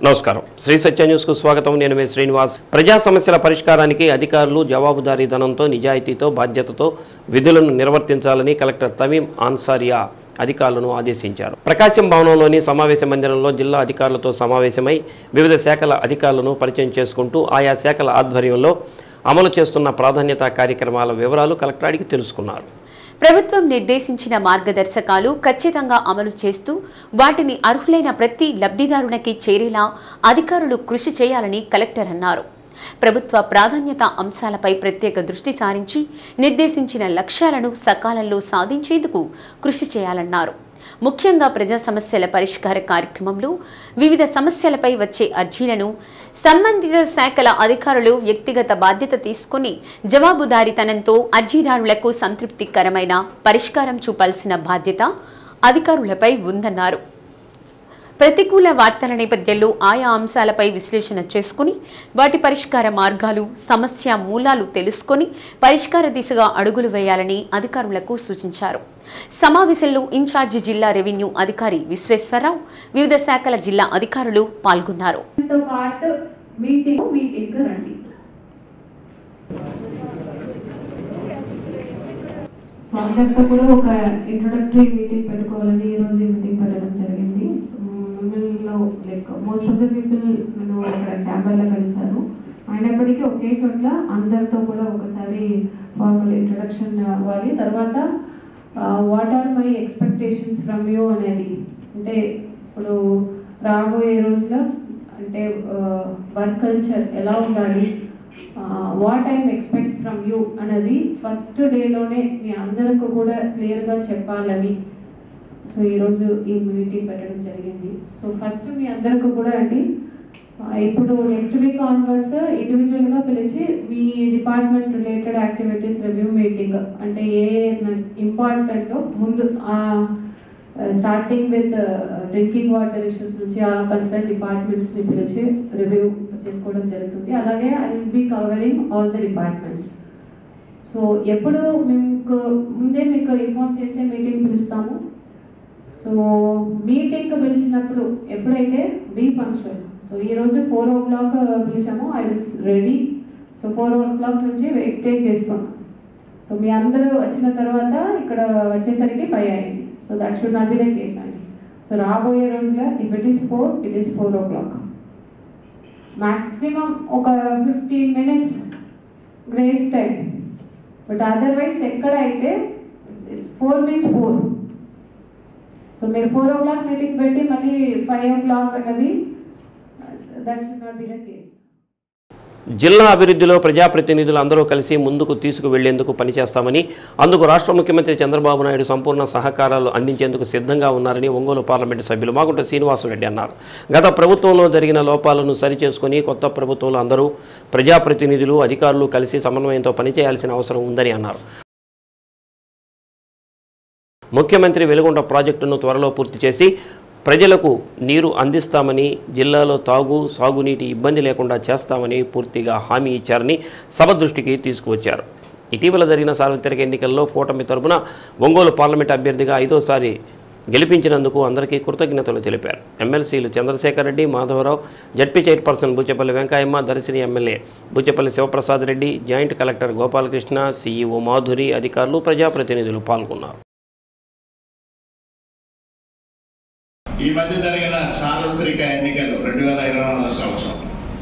నమస్కారం శ్రీ సత్య న్యూస్కు స్వాగతం నేను మీ శ్రీనివాస్ ప్రజా సమస్యల పరిష్కారానికి అధికారులు జవాబుదారీతనంతో నిజాయితీతో బాధ్యతతో విధులను నిర్వర్తించాలని కలెక్టర్ తమీం ఆన్సారియా అధికారులను ఆదేశించారు ప్రకాశం భవనంలోని సమావేశ మందిరంలో జిల్లా అధికారులతో సమావేశమై వివిధ శాఖల అధికారులను పరిచయం చేసుకుంటూ ఆయా శాఖల ఆధ్వర్యంలో అమలు చేస్తున్న ప్రాధాన్యత కార్యక్రమాల వివరాలు కలెక్టర్ అడిగి తెలుసుకున్నారు ప్రభుత్వం నిర్దేశించిన మార్గదర్శకాలు ఖచ్చితంగా అమలు చేస్తూ వాటిని అర్హులైన ప్రతి లబ్ధిదారునికి చేరేలా అధికారులు కృషి చేయాలని కలెక్టర్ అన్నారు ప్రభుత్వ ప్రాధాన్యత అంశాలపై ప్రత్యేక దృష్టి సారించి నిర్దేశించిన లక్ష్యాలను సకాలంలో సాధించేందుకు కృషి చేయాలన్నారు ముఖ్యంగా ప్రజా సమస్యల పరిష్కార కార్యక్రమంలో వివిధ సమస్యలపై వచ్చే అర్జీలను సంబంధిత శాఖల అధికారులు వ్యక్తిగత బాధ్యత తీసుకుని జవాబుదారీతనంతో అర్జీదారులకు సంతృప్తికరమైన పరిష్కారం చూపాల్సిన బాధ్యత అధికారులపై ఉందన్నారు ప్రతికూల వార్తల నేపథ్యంలో ఆయా అంశాలపై విశ్లేషణ చేసుకుని వాటి పరిష్కార మార్గాలు సమస్య మూలాలు తెలుసుకొని పరిష్కార దిశగా అడుగులు వేయాలని అధికారులకు సూచించారు సమావేశంలో ఇన్ఛార్జి జిల్లా రెవెన్యూ అధికారి విశ్వేశ్వరరావు వివిధ శాఖల జిల్లా అధికారులు పాల్గొన్నారు తో పాటు మీటింగ్ మీటింగ్ రండి సో అందరితో కూడా ఒక ఇంట్రొడక్టరీ మీటింగ్ పెట్టుకోవాలని ఈ రోజు మీటింగ్ పెట్టడం జరిగింది మిమ్మల్ని like most of the people నేను ఇక్కడ ఛాంబర్లో కలిశాను అయినప్పటికీ ఒకే చోట్ల అందరితో కూడా ఒకసారి ఫార్మల్ ఇంట్రొడక్షన్ అవ్వాలి తర్వాత what are my expectations from you అనేది అంటే ఇప్పుడు రాబోయే రోజుల అంటే వర్క్ కల్చర్ ఎలా ఉండాలి what I'm expect from you అనేది ఫస్ట్ డేలోనే మీ అందరికి కూడా క్లియర్గా చెప్పాలని సో ఈరోజు ఈ మీటింగ్ పెట్టడం జరిగింది సో ఫస్ట్ మీ అందరికి కూడా అండి ఆ, ఇప్పుడు నెక్స్ట్ వీక్ ఆన్వర్డ్స్ ఇండివిజువల్గా పిలిచి మీ department related activities review meeting అంటే ఏ ఇంపార్టెంట్ ముందు starting with drinking water issues నుంచి ఆ కన్సర్న్ డిపార్ట్మెంట్స్ని పిలిచి రివ్యూ చేసుకోవడం జరుగుతుంది అలాగే I will be covering all the departments so ఎప్పుడు మీకు ముందే మీకు ఇన్ఫార్మ్ చేసే మీటింగ్ పిలుస్తాము సో మీటింగ్ పిలిచినప్పుడు ఎప్పుడైతే బీ ఫంక్షన్ సో ఈ రోజు ఫోర్ ఓ క్లాక్ పిలిచాము I was ready so four o'clock నుంచి వెయిటేజ్ చేస్తున్నాం సో మీ అందరూ వచ్చిన తర్వాత ఇక్కడ వచ్చేసరికి ఫైవ్ అయింది so that should not be the case అండి సో రాబోయే రోజుల if it is four it is four o'clock maximum ఒక fifteen minutes grace time but otherwise ఎక్కడ అయితే it's four means four so మీరు ఫోర్ ఓ క్లాక్ మీటింగ్ పెట్టి మళ్ళీ five ఓ o'clock అన్నది that should not be the case జిల్లా అభివృద్ధిలో ప్రజాప్రతినిధులు అందరూ కలిసి ముందుకు తీసుకువెళ్లేందుకు పనిచేస్తామని అందుకు రాష్ట్ర ముఖ్యమంత్రి చంద్రబాబు నాయుడు సంపూర్ణ సహకారాలు అందించేందుకు సిద్ధంగా ఉన్నారని ఒంగోలు పార్లమెంటు సభ్యులు మాగుంట శ్రీనివాసరెడ్డి అన్నారు గత ప్రభుత్వంలో జరిగిన లోపాలను సరిచేసుకుని కొత్త ప్రభుత్వంలో అందరూ ప్రజాప్రతినిధులు అధికారులు కలిసి సమన్వయంతో పనిచేయాల్సిన అవసరం ఉందని అన్నారు ముఖ్యమంత్రి వెలుగొండ ప్రాజెక్టును త్వరలో పూర్తి చేసి ప్రజలకు నీరు అందిస్తామని జిల్లాలో తాగు సాగునీటి ఇబ్బంది లేకుండా చేస్తామని పూర్తిగా హామీ ఇచ్చారని సభ దృష్టికి తీసుకువచ్చారు ఇటీవల జరిగిన సార్వత్రిక ఎన్నికల్లో కూటమి తరపున ఒంగోలు పార్లమెంట్ అభ్యర్థిగా ఐదోసారి గెలిపించినందుకు అందరికీ కృతజ్ఞతలు తెలిపారు ఎమ్మెల్సీలు చంద్రశేఖర్ రెడ్డి మాధవరావు జడ్పీ చైర్పర్సన్ బుచ్చపల్లి వెంకయ్యమ్మ దర్శిని MLA Buchepalli Sivaprasad Reddy joint collector Gopalakrishna CEO Madhuri అధికారులు ప్రజాప్రతినిధులు పాల్గొన్నారు ఈ మధ్య జరిగిన సార్వత్రిక ఎన్నికలు రెండు వేల ఇరవై నాలుగు సంవత్సరం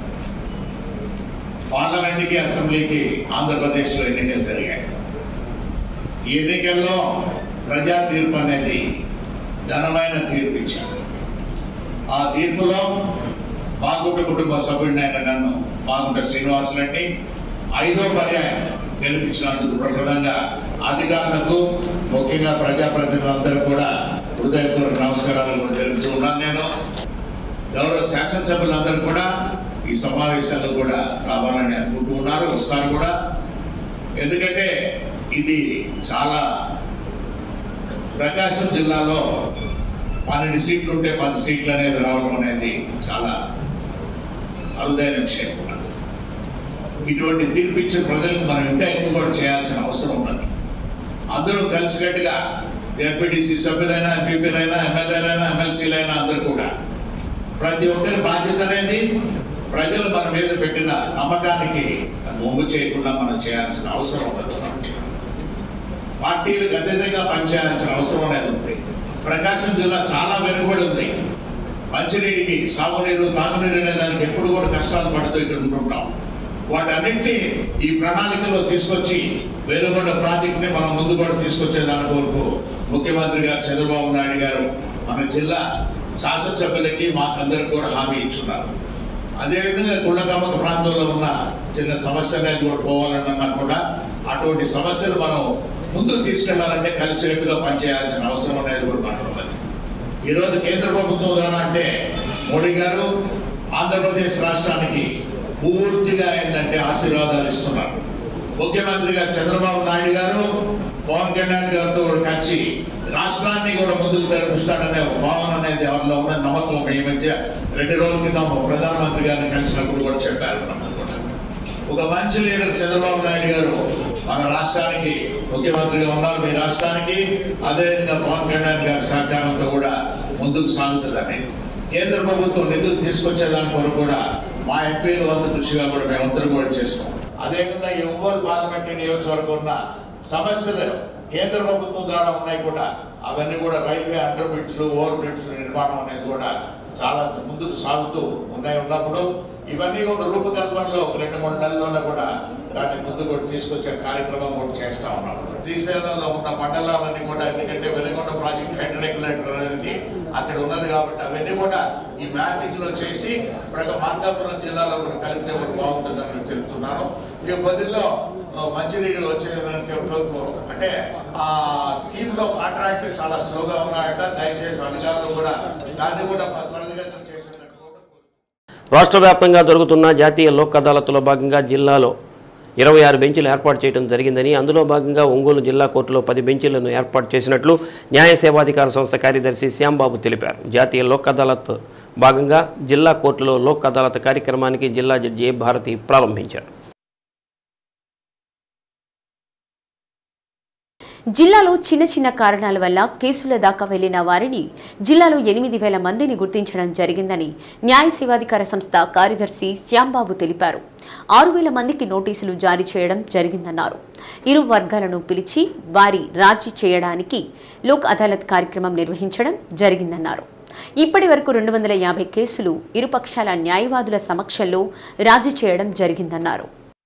పార్లమెంట్కి అసెంబ్లీకి ఆంధ్రప్రదేశ్లో ఎన్నికలు జరిగాయి ఈ ఎన్నికల్లో ప్రజా తీర్పు అనేది ఘనమైన తీర్పు ఇచ్చారు ఆ తీర్పులో మాగుంట కుటుంబ సభ్యుడినైన నన్ను మాగుంట శ్రీనివాసులకి ఐదో పర్యాయం గెలిపించినందుకు ప్రధానంగా అధికారులకు ముఖ్యంగా ప్రజాప్రతినిధులందరూ కూడా హృదయపూర్వక నమస్కారాలు కూడా తెలుపుతూ ఉన్నాను నేను గౌరవ శాసనసభ్యులందరూ కూడా ఈ సమావేశాల్లో కూడా రావాలని అనుకుంటూ ఉన్నారు వస్తారు కూడా ఎందుకంటే ఇది చాలా ప్రకాశం జిల్లాలో పన్నెండు సీట్లు ఉంటే పది సీట్లు అనేది రావడం అనేది చాలా అరుదైన విషయం కూడా ఇటువంటి తీర్పు ఇచ్చే ప్రజలకు మనం ఇంకా ఎక్కువ కూడా చేయాల్సిన అవసరం ఉన్నది అందరూ కలిసికట్టుగా ఎంపీటీసీ సభ్యులైనా ఎంపీపీలైనా ఎమ్మెల్యేలైనా ఎమ్మెల్సీలైనా అందరూ కూడా ప్రతి ఒక్కరి బాధ్యత అనేది ప్రజలు మన మీద పెట్టిన నమ్మకానికి మొమ్ము చేయకుండా మనం చేయాల్సిన అవసరం ఉండదు పార్టీలకు అతీతంగా పనిచేయాల్సిన అవసరం అనేది ఉంది ప్రకాశం జిల్లా చాలా వెనుకబడి ఉంది మంచినీటికి సాగునీరు తాగునీరు అనే దానికి ఎప్పుడు కూడా కష్టాలు పడుతూ ఇక్కడ ఉంటుంటాం వాటన్నింటినీ ఈ ప్రణాళికలో తీసుకొచ్చి వేలుగొండ ప్రాజెక్ట్ ని మనం ముందు కూడా తీసుకొచ్చే దాని కొరకు ముఖ్యమంత్రి గారు చంద్రబాబు నాయుడు గారు మన జిల్లా శాసనసభ్యులకి మాకందరికి కూడా హామీ ఇచ్చున్నారు అదేవిధంగా గుండకమ్మక ప్రాంతంలో ఉన్న చిన్న సమస్యలు కూడా పోవాలన్నా కూడా అటువంటి సమస్యలు మనం ముందుకు తీసుకెళ్లాలంటే కలిసికట్టుగా పనిచేయాల్సిన అవసరం అనేది కూడా మనకు ఉన్నది ఈ రోజు కేంద్ర ప్రభుత్వం ద్వారా అంటే మోడీ గారు ఆంధ్రప్రదేశ్ రాష్ట్రానికి పూర్తిగా ఏంటంటే ఆశీర్వాదాలు ఇస్తున్నారు ముఖ్యమంత్రి గారు చంద్రబాబు నాయుడు గారు పవన్ కళ్యాణ్ గారితో కూడా కలిసి రాష్ట్రాన్ని కూడా ముందుకు నడిపిస్తాడనే ఒక భావన అనేది ఎవరిలో ఉన్న నమ్మకం ఒక ఈ మధ్య రెండు రోజుల క్రితం ప్రధానమంత్రి గారిని కలిసినప్పుడు కూడా చెప్పారు మనకు కూడా. ఒక మంచి లీడర్ చంద్రబాబు నాయుడు గారు మన రాష్ట్రానికి ముఖ్యమంత్రిగా ఉన్నారు మీ రాష్ట్రానికి అదేవిధంగా పవన్ కళ్యాణ్ గారి సహకారంతో కూడా ముందుకు సాగుతుందని కేంద్ర ప్రభుత్వం నిధులు తీసుకొచ్చే దాని కొరకు కూడా మా ఎంపీలు వంతు కృషిగా కూడా మేమందరం కూడా చేస్తాం అదేవిధంగా ఈ ఒంగోలు పార్లమెంటరీ నియోజకవర్గం ఉన్న సమస్యలు కేంద్ర ప్రభుత్వం ద్వారా ఉన్నాయి కూడా అవన్నీ కూడా రైల్వే అండర్ బ్రిడ్జ్లు ఓవర్ బ్రిడ్జ్లు నిర్మాణం అనేది కూడా చాలా ముందుకు సాగుతూ ఉన్నాయి ఉన్నప్పుడు ఇవన్నీ కూడా రూపకల్పనలో ఒక రెండు మూడు నెలల్లోనే కూడా దాన్ని ముందు కూడా తీసుకొచ్చే కార్యక్రమం కూడా చేస్తా ఉన్నాం శ్రీశైలంలో ఉన్న మండలాలన్నీ కూడా ఎందుకంటే వెలుగొండ ప్రాజెక్ట్ హెడ్ రెగ్యులేటర్ అనేది అక్కడ ఉన్నది కాబట్టి అవన్నీ కూడా ఈ మ్యాపింగ్ లో చేసి ప్రక మార్కాపురం జిల్లాలో కూడా కలిపితే కూడా బాగుంటుందని తెలుపుతున్నాను ఈ బదిలో ఆ, మంచినీళ్ళు వచ్చేదానికి అంటే ఆ స్కీమ్ లో కాంట్రాక్ట్ చాలా స్లోగా ఉన్నాయట దయచేసి అధికారులు కూడా దాన్ని కూడా త్వరితగతిన చేసేటట్టు కూడా రాష్ట్ర వ్యాప్తంగా జరుగుతున్న జాతీయ లోక్ అదాలత్లో భాగంగా జిల్లాలో ఇరవై ఆరు బెంచీలు ఏర్పాటు చేయడం జరిగిందని అందులో భాగంగా ఒంగోలు జిల్లా కోర్టులో పది బెంచీలను ఏర్పాటు చేసినట్లు న్యాయ సేవాధికార సంస్థ కార్యదర్శి శ్యాంబాబు తెలిపారు జాతీయ లోక్ అదాలత్ భాగంగా జిల్లా కోర్టులో లోక్ అదాలత్ కార్యక్రమానికి జిల్లా జడ్జి ఏ భారతి ప్రారంభించారు జిల్లాలో చిన్న చిన్న కారణాల వల్ల కేసుల దాకా వెళ్లిన వారిని జిల్లాలో ఎనిమిది వేల మందిని గుర్తించడం జరిగిందని న్యాయ సేవాధికార సంస్థ కార్యదర్శి శ్యాంబాబు తెలిపారు ఆరు వేల మందికి నోటీసులు జారీ చేయడం జరిగిందన్నారు ఇరు వర్గాలను పిలిచి వారి రాజీ చేయడానికి లోక్ అదాలత్ కార్యక్రమం నిర్వహించడం జరిగిందన్నారు ఇప్పటి వరకు రెండు వందల యాభై కేసులు ఇరుపక్షాల న్యాయవాదుల సమక్షంలో రాజీ చేయడం జరిగిందన్నారు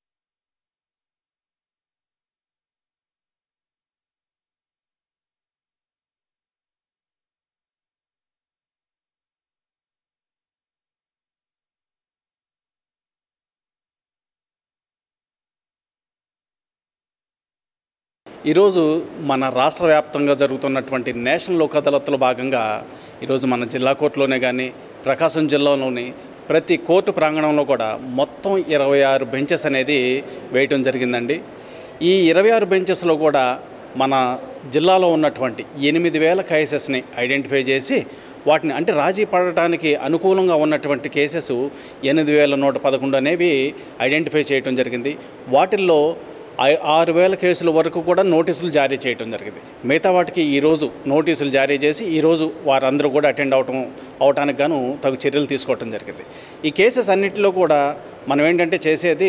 ఈరోజు మన రాష్ట్ర వ్యాప్తంగా జరుగుతున్నటువంటి నేషనల్ లోక్ అదాలత్లో భాగంగా ఈరోజు మన జిల్లా కోర్టులోనే కానీ ప్రకాశం జిల్లాలోని ప్రతి కోర్టు ప్రాంగణంలో కూడా మొత్తం ఇరవై ఆరు బెంచెస్ అనేది వేయటం జరిగిందండి ఈ ఇరవై ఆరు బెంచెస్లో కూడా మన జిల్లాలో ఉన్నటువంటి ఎనిమిది వేల కేసెస్ని ఐడెంటిఫై చేసి వాటిని అంటే రాజీ పడటానికి అనుకూలంగా ఉన్నటువంటి కేసెస్ ఎనిమిది వేల నూట పదకొండు అనేవి ఐడెంటిఫై చేయడం జరిగింది వాటిల్లో ఐ- ఆరు వేల కేసుల వరకు కూడా నోటీసులు జారీ చేయడం జరిగింది మిగతా వాటికి ఈరోజు నోటీసులు జారీ చేసి ఈరోజు వారందరూ కూడా అటెండ్ అవటం అవటానికి గాను తగు చర్యలు తీసుకోవటం జరిగింది ఈ కేసెస్ అన్నింటిలో కూడా మనం ఏంటంటే చేసేది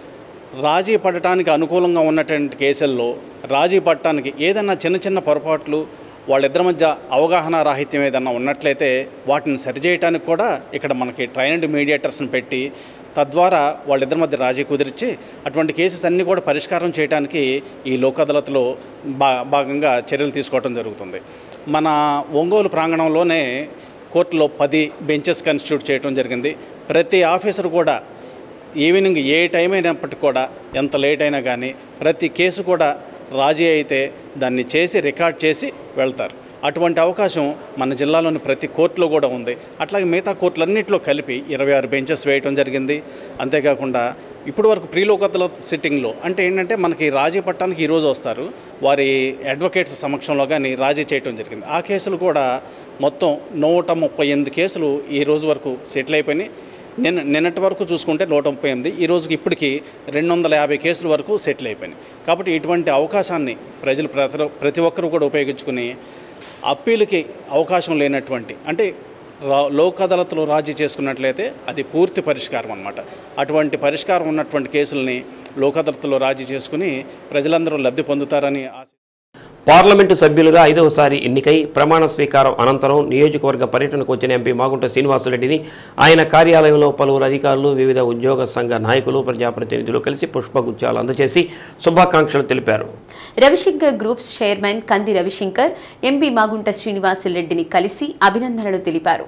రాజీ పడటానికి అనుకూలంగా ఉన్నటువంటి కేసుల్లో రాజీ పడటానికి ఏదైనా చిన్న చిన్న పొరపాట్లు వాళ్ళిద్దరి మధ్య అవగాహన రాహిత్యం ఏదన్నా ఉన్నట్లయితే వాటిని సరిచేయటానికి కూడా ఇక్కడ మనకి ట్రైన్డ్ మీడియేటర్స్ని పెట్టి తద్వారా వాళ్ళిద్దరి మధ్య రాజీ కుదిర్చి అటువంటి కేసెస్ అన్నీ కూడా పరిష్కారం చేయడానికి ఈ లోక్ అదాలత్లో బా భాగంగా చర్యలు తీసుకోవడం జరుగుతుంది మన ఒంగోలు ప్రాంగణంలోనే కోర్టులో పది బెంచెస్ కన్స్టిట్యూట్ చేయడం జరిగింది ప్రతి ఆఫీసర్ కూడా ఈవినింగ్ ఏ టైం అయినప్పటికీ కూడా ఎంత లేట్ అయినా కానీ ప్రతి కేసు కూడా రాజీ అయితే దాన్ని చేసి రికార్డ్ చేసి వెళ్తారు అటువంటి అవకాశం మన జిల్లాలోని ప్రతి కోర్టులో కూడా ఉంది అట్లాగే మిగతా కోర్టులన్నింటిలో కలిపి ఇరవై ఆరు బెంచెస్ వేయటం జరిగింది అంతేకాకుండా ఇప్పుడు వరకు ప్రీలోకతల సిట్టింగ్లో అంటే ఏంటంటే మనకి రాజీ పట్టడానికి ఈరోజు వస్తారు వారి అడ్వకేట్స్ సమక్షంలో కానీ రాజీ చేయటం జరిగింది ఆ కేసులు కూడా మొత్తం నూట ముప్పై ఎనిమిది కేసులు ఈ రోజు వరకు సెటిల్ అయిపోయినాయి నిన్న నిన్నటి వరకు చూసుకుంటే నూట ముప్పై ఎనిమిది ఈ రోజుకి ఇప్పటికి రెండు వందల యాభై కేసుల వరకు సెటిల్ అయిపోయినాయి కాబట్టి ఇటువంటి అవకాశాన్ని ప్రజలు ప్రతి ప్రతి ఒక్కరూ కూడా ఉపయోగించుకుని అప్పీలుకి అవకాశం లేనటువంటి అంటే రా లోక్ అదాలత్లో రాజీ చేసుకున్నట్లయితే అది పూర్తి పరిష్కారం అనమాట అటువంటి పరిష్కారం ఉన్నటువంటి కేసుల్ని లోక్ అదాలత్లో రాజీ చేసుకుని ప్రజలందరూ లబ్ధి పొందుతారని ఆశ పార్లమెంటు సభ్యులుగా ఐదవసారి ఎన్నికై ప్రమాణ స్వీకారం అనంతరం నియోజకవర్గ పర్యటనకు వచ్చిన ఎంపీ మాగుంట శ్రీనివాసరెడ్డిని ఆయన కార్యాలయంలో పలువురు అధికారులు వివిధ ఉద్యోగ సంఘ నాయకులు ప్రజాప్రతినిధులు కలిసి పుష్పగుచ్చాలు అందజేసి శుభాకాంక్షలు తెలిపారు రవిశంకర్ గ్రూప్స్ చైర్మన్ కంది రవిశంకర్ ఎంపీ మాగుంట శ్రీనివాసులరెడ్డిని కలిసి అభినందనలు తెలిపారు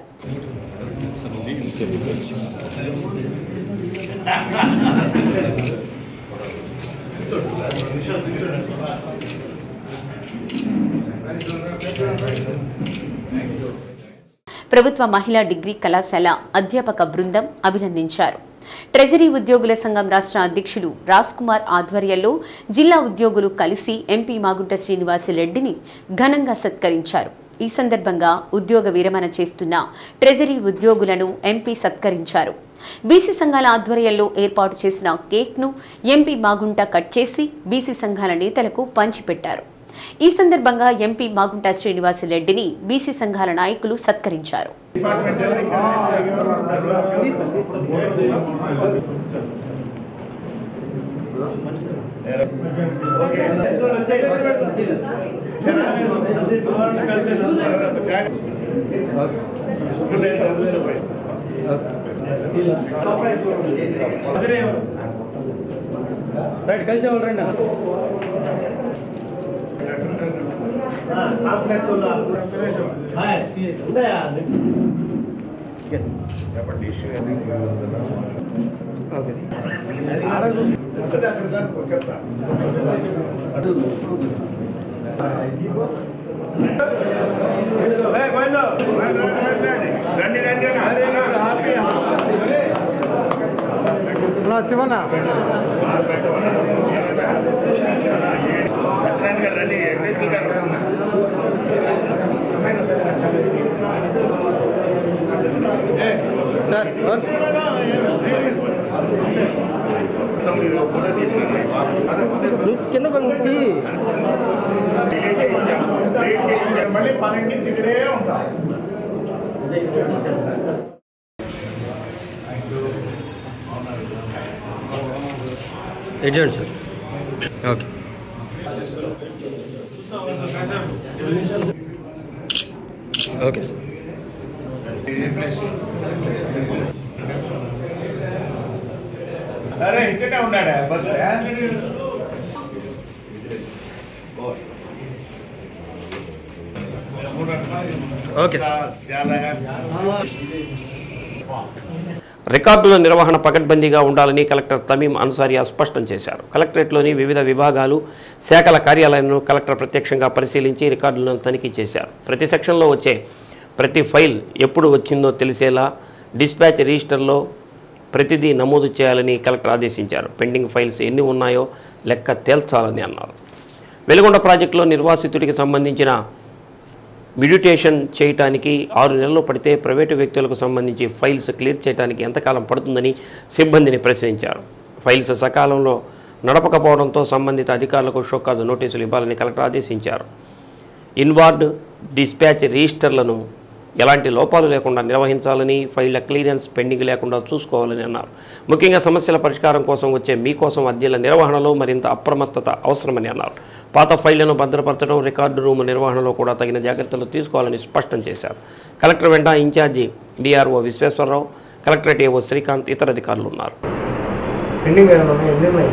ప్రభుత్వ మహిళా డిగ్రీ కళాశాల అధ్యాపక బృందం అభినందించారు ట్రెజరీ ఉద్యోగుల సంఘం రాష్ట్ర అధ్యక్షులు రాజ్ కుమార్ ఆధ్వర్యంలో జిల్లా ఉద్యోగులు కలిసి ఎంపీ మాగుంట శ్రీనివాసరెడ్డిని ఘనంగా సత్కరించారు ఈ సందర్భంగా ఉద్యోగ విరమణ చేస్తున్న ట్రెజరీ ఉద్యోగులను ఎంపీ సత్కరించారు బీసీ సంఘాల ఆధ్వర్యంలో ఏర్పాటు చేసిన కేక్ను ఎంపీ మాగుంట కట్ చేసి బీసీ సంఘాల నేతలకు పంచిపెట్టారు ఈ సందర్భంగా ఎంపీ మాగుంట శ్రీనివాసరెడ్డిని బీసీ సంఘాల నాయకులు సత్కరించారు కింద పంపి మళ్ళీ పన్నెండు నుంచి ఇక్కడే ఉంటాం ఎడ్జండి సార్ ఓకే ఓకే సార్ అరే ఇక్కడే ఉన్నాడా భద్ర ఓకే రికార్డుల నిర్వహణ పకడ్బందీగా ఉండాలని కలెక్టర్ తమీం అన్సారియా స్పష్టం చేశారు కలెక్టరేట్లోని వివిధ విభాగాలు శాఖల కార్యాలయాలను కలెక్టర్ ప్రత్యక్షంగా పరిశీలించి రికార్డులను తనిఖీ చేశారు ప్రతి సెక్షన్లో వచ్చే ప్రతి ఫైల్ ఎప్పుడు వచ్చిందో తెలిసేలా డిస్పాచ్ రిజిస్టర్లో ప్రతిదీ నమోదు చేయాలని కలెక్టర్ ఆదేశించారు పెండింగ్ ఫైల్స్ ఎన్ని ఉన్నాయో లెక్క తేల్చాలని అన్నారు వెలుగొండ ప్రాజెక్టులో నిర్వాసితుడికి సంబంధించిన మెడిటేషన్ చేయటానికి ఆరు నెలలు పడితే ప్రైవేటు వ్యక్తులకు సంబంధించి ఫైల్స్ క్లియర్ చేయడానికి ఎంతకాలం పడుతుందని సిబ్బందిని ప్రశ్నించారు ఫైల్స్ సకాలంలో నడపకపోవడంతో సంబంధిత అధికారులకు షోకాజు నోటీసులు ఇవ్వాలని కలెక్టర్ ఆదేశించారు ఇన్వార్డ్ డిస్పాచ్ రిజిస్టర్లను ఎలాంటి లోపాలు లేకుండా నిర్వహించాలని ఫైళ్ల క్లియరెన్స్ పెండింగ్ లేకుండా చూసుకోవాలని అన్నారు ముఖ్యంగా సమస్యల పరిష్కారం కోసం వచ్చే మీకోసం అర్జీల నిర్వహణలో మరింత అప్రమత్తత అవసరమని అన్నారు పాత ఫైళ్లను భద్రపరచడం రికార్డు రూమ్ నిర్వహణలో కూడా తగిన జాగ్రత్తలు తీసుకోవాలని స్పష్టం చేశారు కలెక్టర్ వెంట incharge DRO Visweswararao collectorate AO Srikanth ఇతర అధికారులు ఉన్నారు పెండింగ్ ఏమైనా ఉన్నాయి ఎన్ని ఉన్నాయి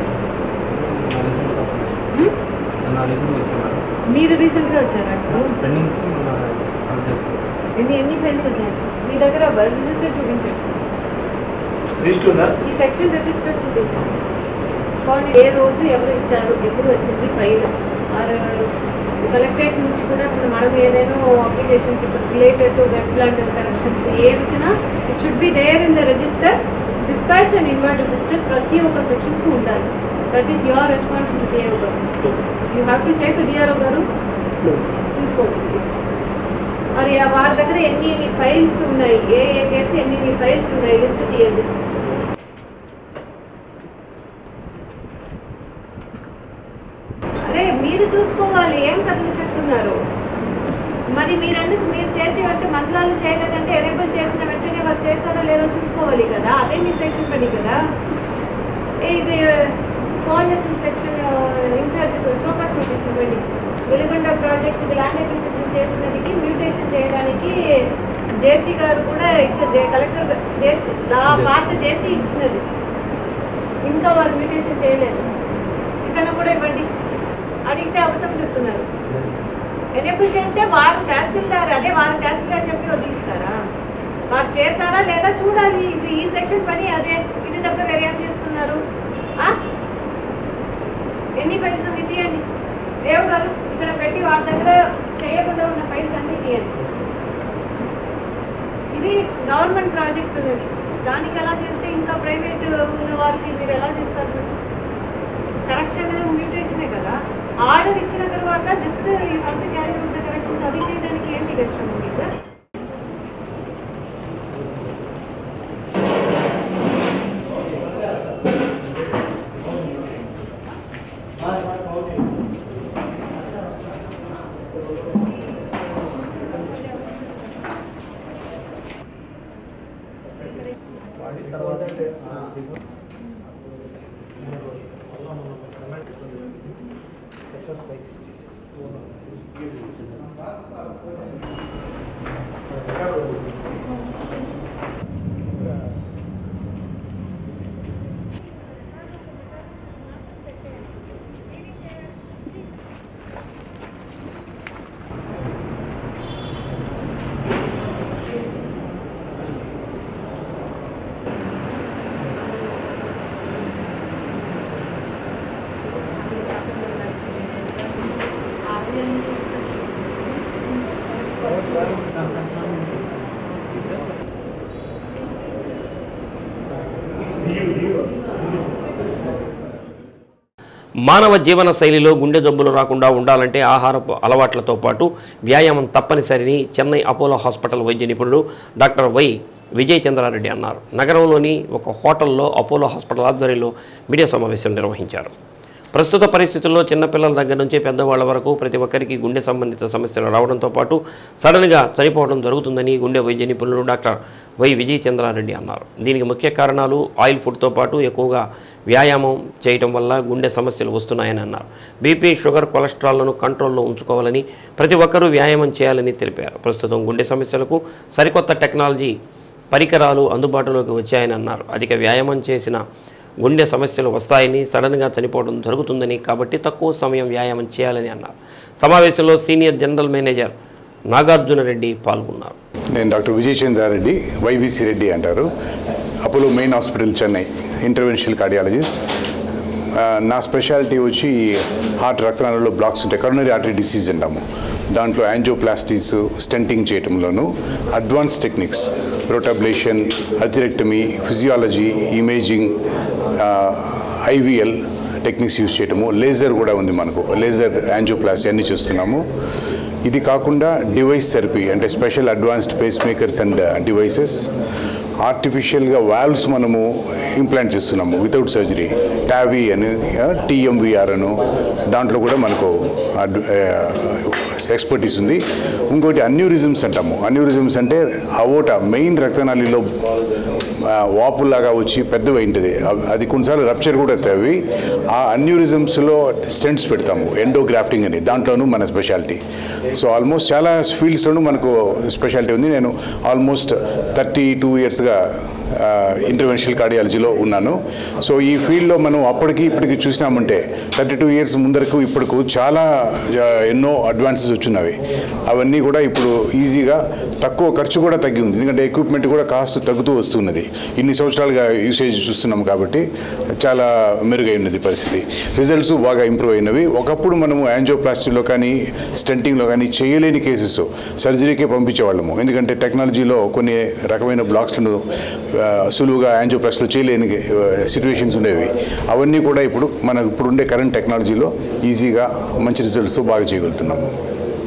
మీరు రీసెంట్గా వచ్చారా పెండింగ్ ఎన్ని ఎన్ని ఫైల్స్ వచ్చాయి మీ దగ్గర రిజిస్టర్ చూపించండి లిస్ట్ ఉందా ఈ సెక్షన్ రిజిస్టర్ చూపించండి చూడండి ఏ రోజు ఎవరు ఇచ్చారు ఎప్పుడు వచ్చింది ఫైల్ ఆర్ కలెక్టరేట్ నుంచి కూడా ఇప్పుడు మనం ఏదైనా అప్లికేషన్స్ ఇప్పుడు related to web plant corrections ఏవి ఇచ్చినా it should be there in the register dispatch and inward register ప్రతి ఒక్క సెక్షన్కి ఉండాలి that is your responsibility DRO గారు you have to check DRO గారు చూసుకోండి మరి ఆ వారి దగ్గర ఎన్ని ఎన్ని ఫైల్స్ ఉన్నాయి ఏ ఏ కేసు ఎన్ని ఎన్ని ఫైల్స్ ఉన్నాయి లిస్ట్ తీయండి అరే మీరు చూసుకోవాలి ఏం కథలు చెప్తున్నారు మరి మీరెందుకు మీరు చేసి అంటే మంత్రాలు చేయలేదంటే ఎనేబుల్ చేసిన వెంటనే వాళ్ళు చేస్తారో లేదో చూసుకోవాలి కదా అదే మీ సెక్షన్ పని కదా ఇది ఫోన్ చేసిన సెక్షన్ ఇన్ఛార్జ్ షోకాస్ నోటీస్ ఇవ్వండి వెలుగొండ ప్రాజెక్ట్ ల్యాండ్ అక్విజిషన్ చేసినదికి మ్యూటేషన్ చేయడానికి జేసీ గారు కూడా ఇచ్చారు కలెక్టర్ జేసీ లా పాత జేసీ ఇచ్చినది ఇంకా వాళ్ళు మ్యూటేషన్ చేయలేదు ఇతను కూడా ఇవ్వండి అడిగితే అబద్ధం చెప్తున్నారు ఎనేబుల్ చేస్తే వారు తహసీల్దార్ అదే వారు తహసీల్దార్ చెప్పి వదిలిస్తారా వారు చేశారా లేదా చూడాలి ఇది ఈ సెక్షన్ పని అదే ఇది తప్ప వేరే ఏం చేస్తున్నారు ఆ? ఎన్ని ఫైల్స్ ఉంది తీయండి రేవు గారు ఇక్కడ పెట్టి వారి దగ్గర చేయకుండా ఉన్న ఫైల్స్ అన్ని తీయండి ఇది గవర్నమెంట్ ప్రాజెక్ట్ ఉన్నది దానికి ఎలా చేస్తే ఇంకా ప్రైవేట్ ఉన్న వారికి మీరు ఎలా చేస్తారు కరెక్షన్ మ్యూటేషనే కదా ఆర్డర్ ఇచ్చిన తర్వాత just you have to carry out the corrections అది చేయడానికి ఏంటి కష్టం మీకు వాడిన తర్వాత మానవ జీవన శైలిలో గుండె జబ్బులు రాకుండా ఉండాలంటే ఆహారపు అలవాట్లతో పాటు వ్యాయామం తప్పనిసరిని చెన్నై అపోలో హాస్పిటల్ వైద్య నిపుణుడు డాక్టర్ వై విజయ్ చంద్రారెడ్డి అన్నారు నగరంలోని ఒక హోటల్లో అపోలో హాస్పిటల్ ఆధ్వర్యంలో మీడియా సమావేశం నిర్వహించారు ప్రస్తుత పరిస్థితుల్లో చిన్నపిల్లల దగ్గర నుంచి పెద్దవాళ్ల వరకు ప్రతి ఒక్కరికి గుండె సంబంధిత సమస్యలు రావడంతో పాటు సడన్గా చనిపోవడం జరుగుతుందని గుండె వైద్య నిపుణులు డాక్టర్ వై విజయ్ చంద్రారెడ్డి అన్నారు దీనికి ముఖ్య కారణాలు ఆయిల్ ఫుడ్తో పాటు ఎక్కువగా వ్యాయామం చేయటం వల్ల గుండె సమస్యలు వస్తున్నాయని అన్నారు బీపీ షుగర్ కొలెస్ట్రాల్ను కంట్రోల్లో ఉంచుకోవాలని ప్రతి ఒక్కరూ వ్యాయామం చేయాలని తెలిపారు ప్రస్తుతం గుండె సమస్యలకు సరికొత్త టెక్నాలజీ పరికరాలు అందుబాటులోకి వచ్చాయని అన్నారు అధిక వ్యాయామం చేసిన గుండె సమస్యలు వస్తాయని సడన్గా చనిపోవడం జరుగుతుందని కాబట్టి తక్కువ సమయం వ్యాయామం చేయాలని అన్నారు సమావేశంలో senior general manager Nagarjuna Reddy పాల్గొన్నారు నేను డాక్టర్ విజయ్ చంద్రారెడ్డి వైవిసి రెడ్డి అంటారు Apollo main hospital Chennai interventional cardiologist ఆ, నా స్పెషాలిటీ వచ్చి హార్ట్ రక్తనాళాల్లో బ్లాక్స్ ఉంటాయి కరోనరీ ఆర్టరీ డిసీజ్ అంటాము దాంట్లో యాంజియోప్లాస్టీస్ స్టెంటింగ్ చేయటంలోను advance techniques rotablation atherectomy physiology imaging IVL techniques use చేయటము లేజర్ కూడా ఉంది మనకు లేజర్ యాంజియోప్లాస్టీ అన్ని చూస్తున్నాము ఇది కాకుండా డివైస్ థెరపీ అంటే special advanced pacemakers and devices ఆర్టిఫిషియల్గా వాల్వ్స్ మనము ఇంప్లాంట్ చేస్తున్నాము వితౌట్ సర్జరీ టావీ అని టీఎంవిఆర్ అను దాంట్లో కూడా మనకు ఎక్స్పర్టీస్ ఉంది ఇంకోటి అన్యూరిజమ్స్ అంటాము అన్యూరిజమ్స్ అంటే అవోట మెయిన్ రక్తనాళిలో ఆ, వాపులాగా వచ్చి పెద్దవి అయింటుంది అవ్- అది కొన్నిసార్లు రప్చర్ కూడా అవుతాయి అవి ఆ అన్యూరిజమ్స్లో స్టెంట్స్ పెడతాము ఎండోగ్రాఫ్టింగ్ అని దాంట్లోనూ మన స్పెషాలిటీ సో ఆల్మోస్ట్ చాలా ఫీల్డ్స్లోనూ మనకు స్పెషాలిటీ ఉంది నేను ఆల్మోస్ట్ థర్టీ టూ ఇయర్స్గా ఇంటర్వెన్షనల్ కార్డియాలజీలో ఉన్నాను సో ఈ ఫీల్డ్లో మనం అప్పటికి ఇప్పటికి చూసినామంటే థర్టీ టూ ఇయర్స్ ముందరకు ఇప్పటికు చాలా ఆ, ఎన్నో అడ్వాన్సెస్ వచ్చినవి అవన్నీ కూడా ఇప్పుడు ఈజీగా తక్కువ ఖర్చు కూడా తగ్గి ఉంది ఎందుకంటే ఎక్విప్మెంట్ కూడా కాస్ట్ తగ్గుతూ వస్తున్నది ఇన్ని సంవత్సరాలుగా యూసేజ్ చూస్తున్నాం కాబట్టి చాలా మెరుగై ఉన్నది పరిస్థితి రిజల్ట్స్ బాగా ఇంప్రూవ్ అయినవి ఒకప్పుడు మనము యాంజియోప్లాస్టీలో కానీ స్టెంటింగ్లో కానీ చేయలేని కేసెస్ సర్జరీకే పంపించేవాళ్ళము ఎందుకంటే టెక్నాలజీలో కొన్ని రకమైన బ్లాక్స్లను ఆ, సులువుగా యాంజియోప్లాస్టీలో చేయలేని సిచ్యువేషన్స్ ఉండేవి అవన్నీ కూడా ఇప్పుడు మనకు ఇప్పుడు ఉండే కరెంట్ టెక్నాలజీలో ఈజీగా మంచి రిజల్ట్స్ బాగా చేయగలుగుతున్నాము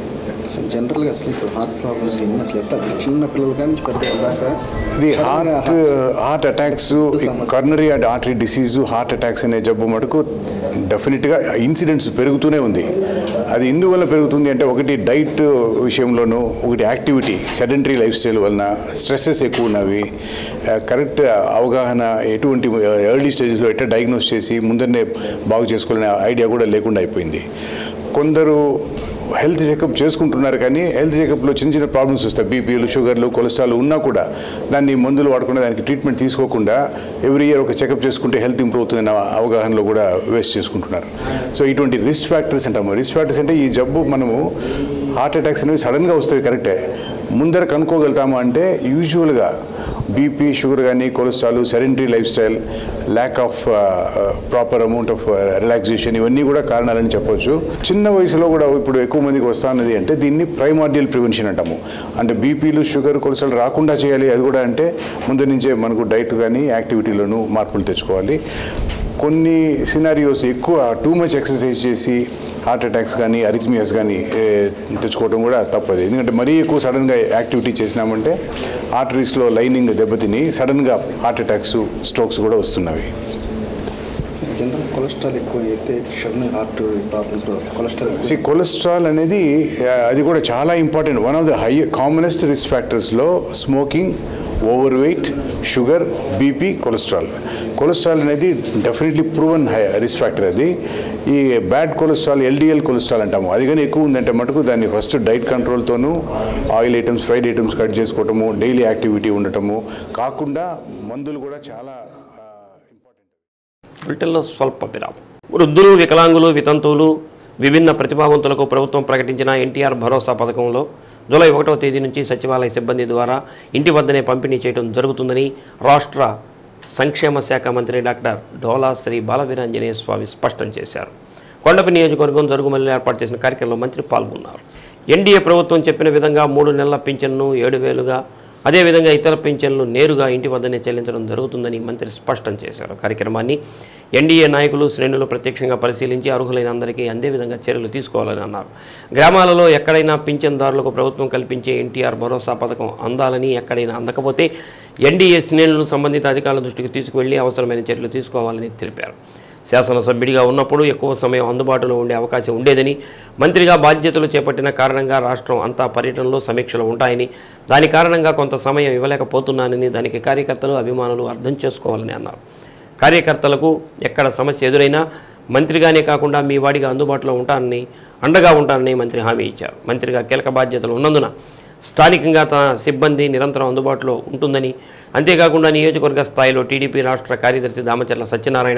అసలు జనరల్గా అసలు ఇప్పుడు హార్ట్ ప్రాబ్లమ్స్ ఏంటి అసలు ఎట్లా చిన్న పిల్లల కానీ నుంచి పెద్ద దాకా ఇది heart heart attacks coronary and artery disease heart attacks అనే జబ్బు మటుకు డెఫినెట్గా ఇన్సిడెంట్స్ పెరుగుతూనే ఉంది అది ఎందువల్ల పెరుగుతుంది అంటే ఒకటి డైట్ విషయంలోనూ ఒకటి యాక్టివిటీ సెడెంటరీ లైఫ్ స్టైల్ వలన స్ట్రెస్సెస్ ఎక్కువ ఉన్నవి కరెక్ట్ అవగాహన ఎటువంటి ఎర్లీ స్టేజ్లో ఎట్లా డయాగ్నోస్ చేసి ముందరనే బాగు చేసుకోవాలనే ఐడియా కూడా లేకుండా అయిపోయింది కొందరు హెల్త్ చెకప్ చేసుకుంటున్నారు కానీ హెల్త్ చెకప్లో చిన్న చిన్న ప్రాబ్లమ్స్ వస్తాయి బీపీలు షుగర్లు కొలెస్ట్రాల్ ఉన్నా కూడా దాన్ని మందులు వాడకుండా దానికి ట్రీట్మెంట్ తీసుకోకుండా ఎవ్రీ ఇయర్ ఒక చెకప్ చేసుకుంటే హెల్త్ ఇంప్రూవ్ అవుతుందన్న అవగాహనలో కూడా వేస్ట్ చేసుకుంటున్నారు సో ఇటువంటి రిస్క్ ఫ్యాక్టర్స్ అంటాము రిస్క్ ఫ్యాక్టర్స్ అంటే ఈ జబ్బు మనము హార్ట్ అటాక్స్ అనేవి సడన్గా వస్తాయి కరెక్టే ముందర కనుక్కోగలుగుతాము అంటే యూజువల్గా బీపీ షుగర్ కానీ cholesterol sedentary lifestyle lack of proper amount of relaxation ఇవన్నీ కూడా కారణాలని చెప్పొచ్చు చిన్న వయసులో కూడా ఇప్పుడు ఎక్కువ మందికి వస్తున్నది అంటే దీన్ని ప్రైమార్డియల్ ప్రివెన్షన్ అంటాము అంటే బీపీలు షుగర్ కొలెస్ట్రాల్ రాకుండా చేయాలి అది కూడా అంటే ముందు నుంచే మనకు డైట్ కానీ యాక్టివిటీలోనూ మార్పులు తెచ్చుకోవాలి కొన్ని సినారియోస్ ఎక్కువ టూ మచ్ ఎక్సర్సైజ్ చేసి హార్ట్ అటాక్స్ కానీ అరిథమియాస్ కానీ ఏ, తెచ్చుకోవడం కూడా తప్పదు ఎందుకంటే మరీ ఎక్కువ సడన్గా యాక్టివిటీ చేసినామంటే ఆర్టరీస్లో లైనింగ్ దెబ్బతిని సడన్గా హార్ట్ అటాక్స్ స్ట్రోక్స్ కూడా వస్తున్నవి జనరల్ కొలెస్ట్రాల్ ఎక్కువ అయితే షుగర్ హార్ట్ ప్రాబ్లమ్స్ కూడా వస్తాయి కొలెస్ట్రాల్ ఎక్కువ సి కొలెస్ట్రాల్ అనేది ఆ, అది కూడా చాలా important one of the high commonest risk ఫ్యాక్టర్స్లో smoking overweight sugar BP cholesterol cholesterol అనేది definitely proven high risk factor అది ఈ బ్యాడ్ కొలెస్ట్రాల్ ఎల్డిఎల్ కొలెస్ట్రాల్ అంటాము అది కానీ ఎక్కువ ఉందంటే మటుకు దాన్ని ఫస్ట్ డైట్ కంట్రోల్తోనూ oil items fried items cut చేసుకోవటము డైలీ యాక్టివిటీ ఉండటము కాకుండా మందులు కూడా చాలా ఆ, బులెటిన్లో స్వల్ప విరామం వృద్ధులు వికలాంగులు వితంతువులు విభిన్న ప్రతిభావంతులకు ప్రభుత్వం ప్రకటించిన ఎన్టీఆర్ భరోసా పథకంలో జూలై ఒకటవ తేదీ నుంచి సచివాలయ సిబ్బంది ద్వారా ఇంటి వద్దనే పంపిణీ చేయడం జరుగుతుందని రాష్ట్ర సంక్షేమ శాఖ మంత్రి డాక్టర్ డోలా శ్రీ బాలవీరాంజనేయ స్వామి స్పష్టం చేశారు కొండపి నియోజకవర్గం జరుగుమల్లి ఏర్పాటు చేసిన కార్యక్రమంలో మంత్రి పాల్గొన్నారు ఎన్డీఏ ప్రభుత్వం చెప్పిన విధంగా మూడు నెలల పింఛన్ను ఏడు వేలుగా అదేవిధంగా ఇతర పింఛన్లు నేరుగా ఇంటి వద్దనే చెల్లించడం జరుగుతుందని మంత్రి స్పష్టం చేశారు కార్యక్రమాన్ని ఎన్డీఏ నాయకులు శ్రేణులు ప్రత్యక్షంగా పరిశీలించి అర్హులైన అందరికీ అందే విధంగా చర్యలు తీసుకోవాలని అన్నారు గ్రామాలలో ఎక్కడైనా పింఛన్దారులకు ప్రభుత్వం కల్పించే ఎన్టీఆర్ భరోసా పథకం అందాలని ఎక్కడైనా అందకపోతే ఎన్డీఏ శ్రేణులు సంబంధిత అధికారుల దృష్టికి తీసుకువెళ్లి అవసరమైన చర్యలు తీసుకోవాలని తెలిపారు శాసనసభ్యుడిగా ఉన్నప్పుడు ఎక్కువ సమయం అందుబాటులో ఉండే అవకాశం ఉండేదని మంత్రిగా బాధ్యతలు చేపట్టిన కారణంగా రాష్ట్రం అంతా పర్యటనలో సమీక్షలు ఉంటాయని దాని కారణంగా కొంత సమయం ఇవ్వలేకపోతున్నానని దానికి కార్యకర్తలు అభిమానులు అర్థం చేసుకోవాలని అన్నారు కార్యకర్తలకు ఎక్కడ సమస్య ఎదురైనా మంత్రిగానే కాకుండా మీ వాడిగా అందుబాటులో ఉంటానని అండగా ఉంటానని మంత్రి హామీ ఇచ్చారు మంత్రిగా కీలక బాధ్యతలు ఉన్నందున స్థానికంగా తన సిబ్బంది నిరంతరం అందుబాటులో ఉంటుందని అంతేకాకుండా నియోజకవర్గ స్థాయిలో టీడీపీ రాష్ట్ర కార్యదర్శి దామచర్ల సత్యనారాయణ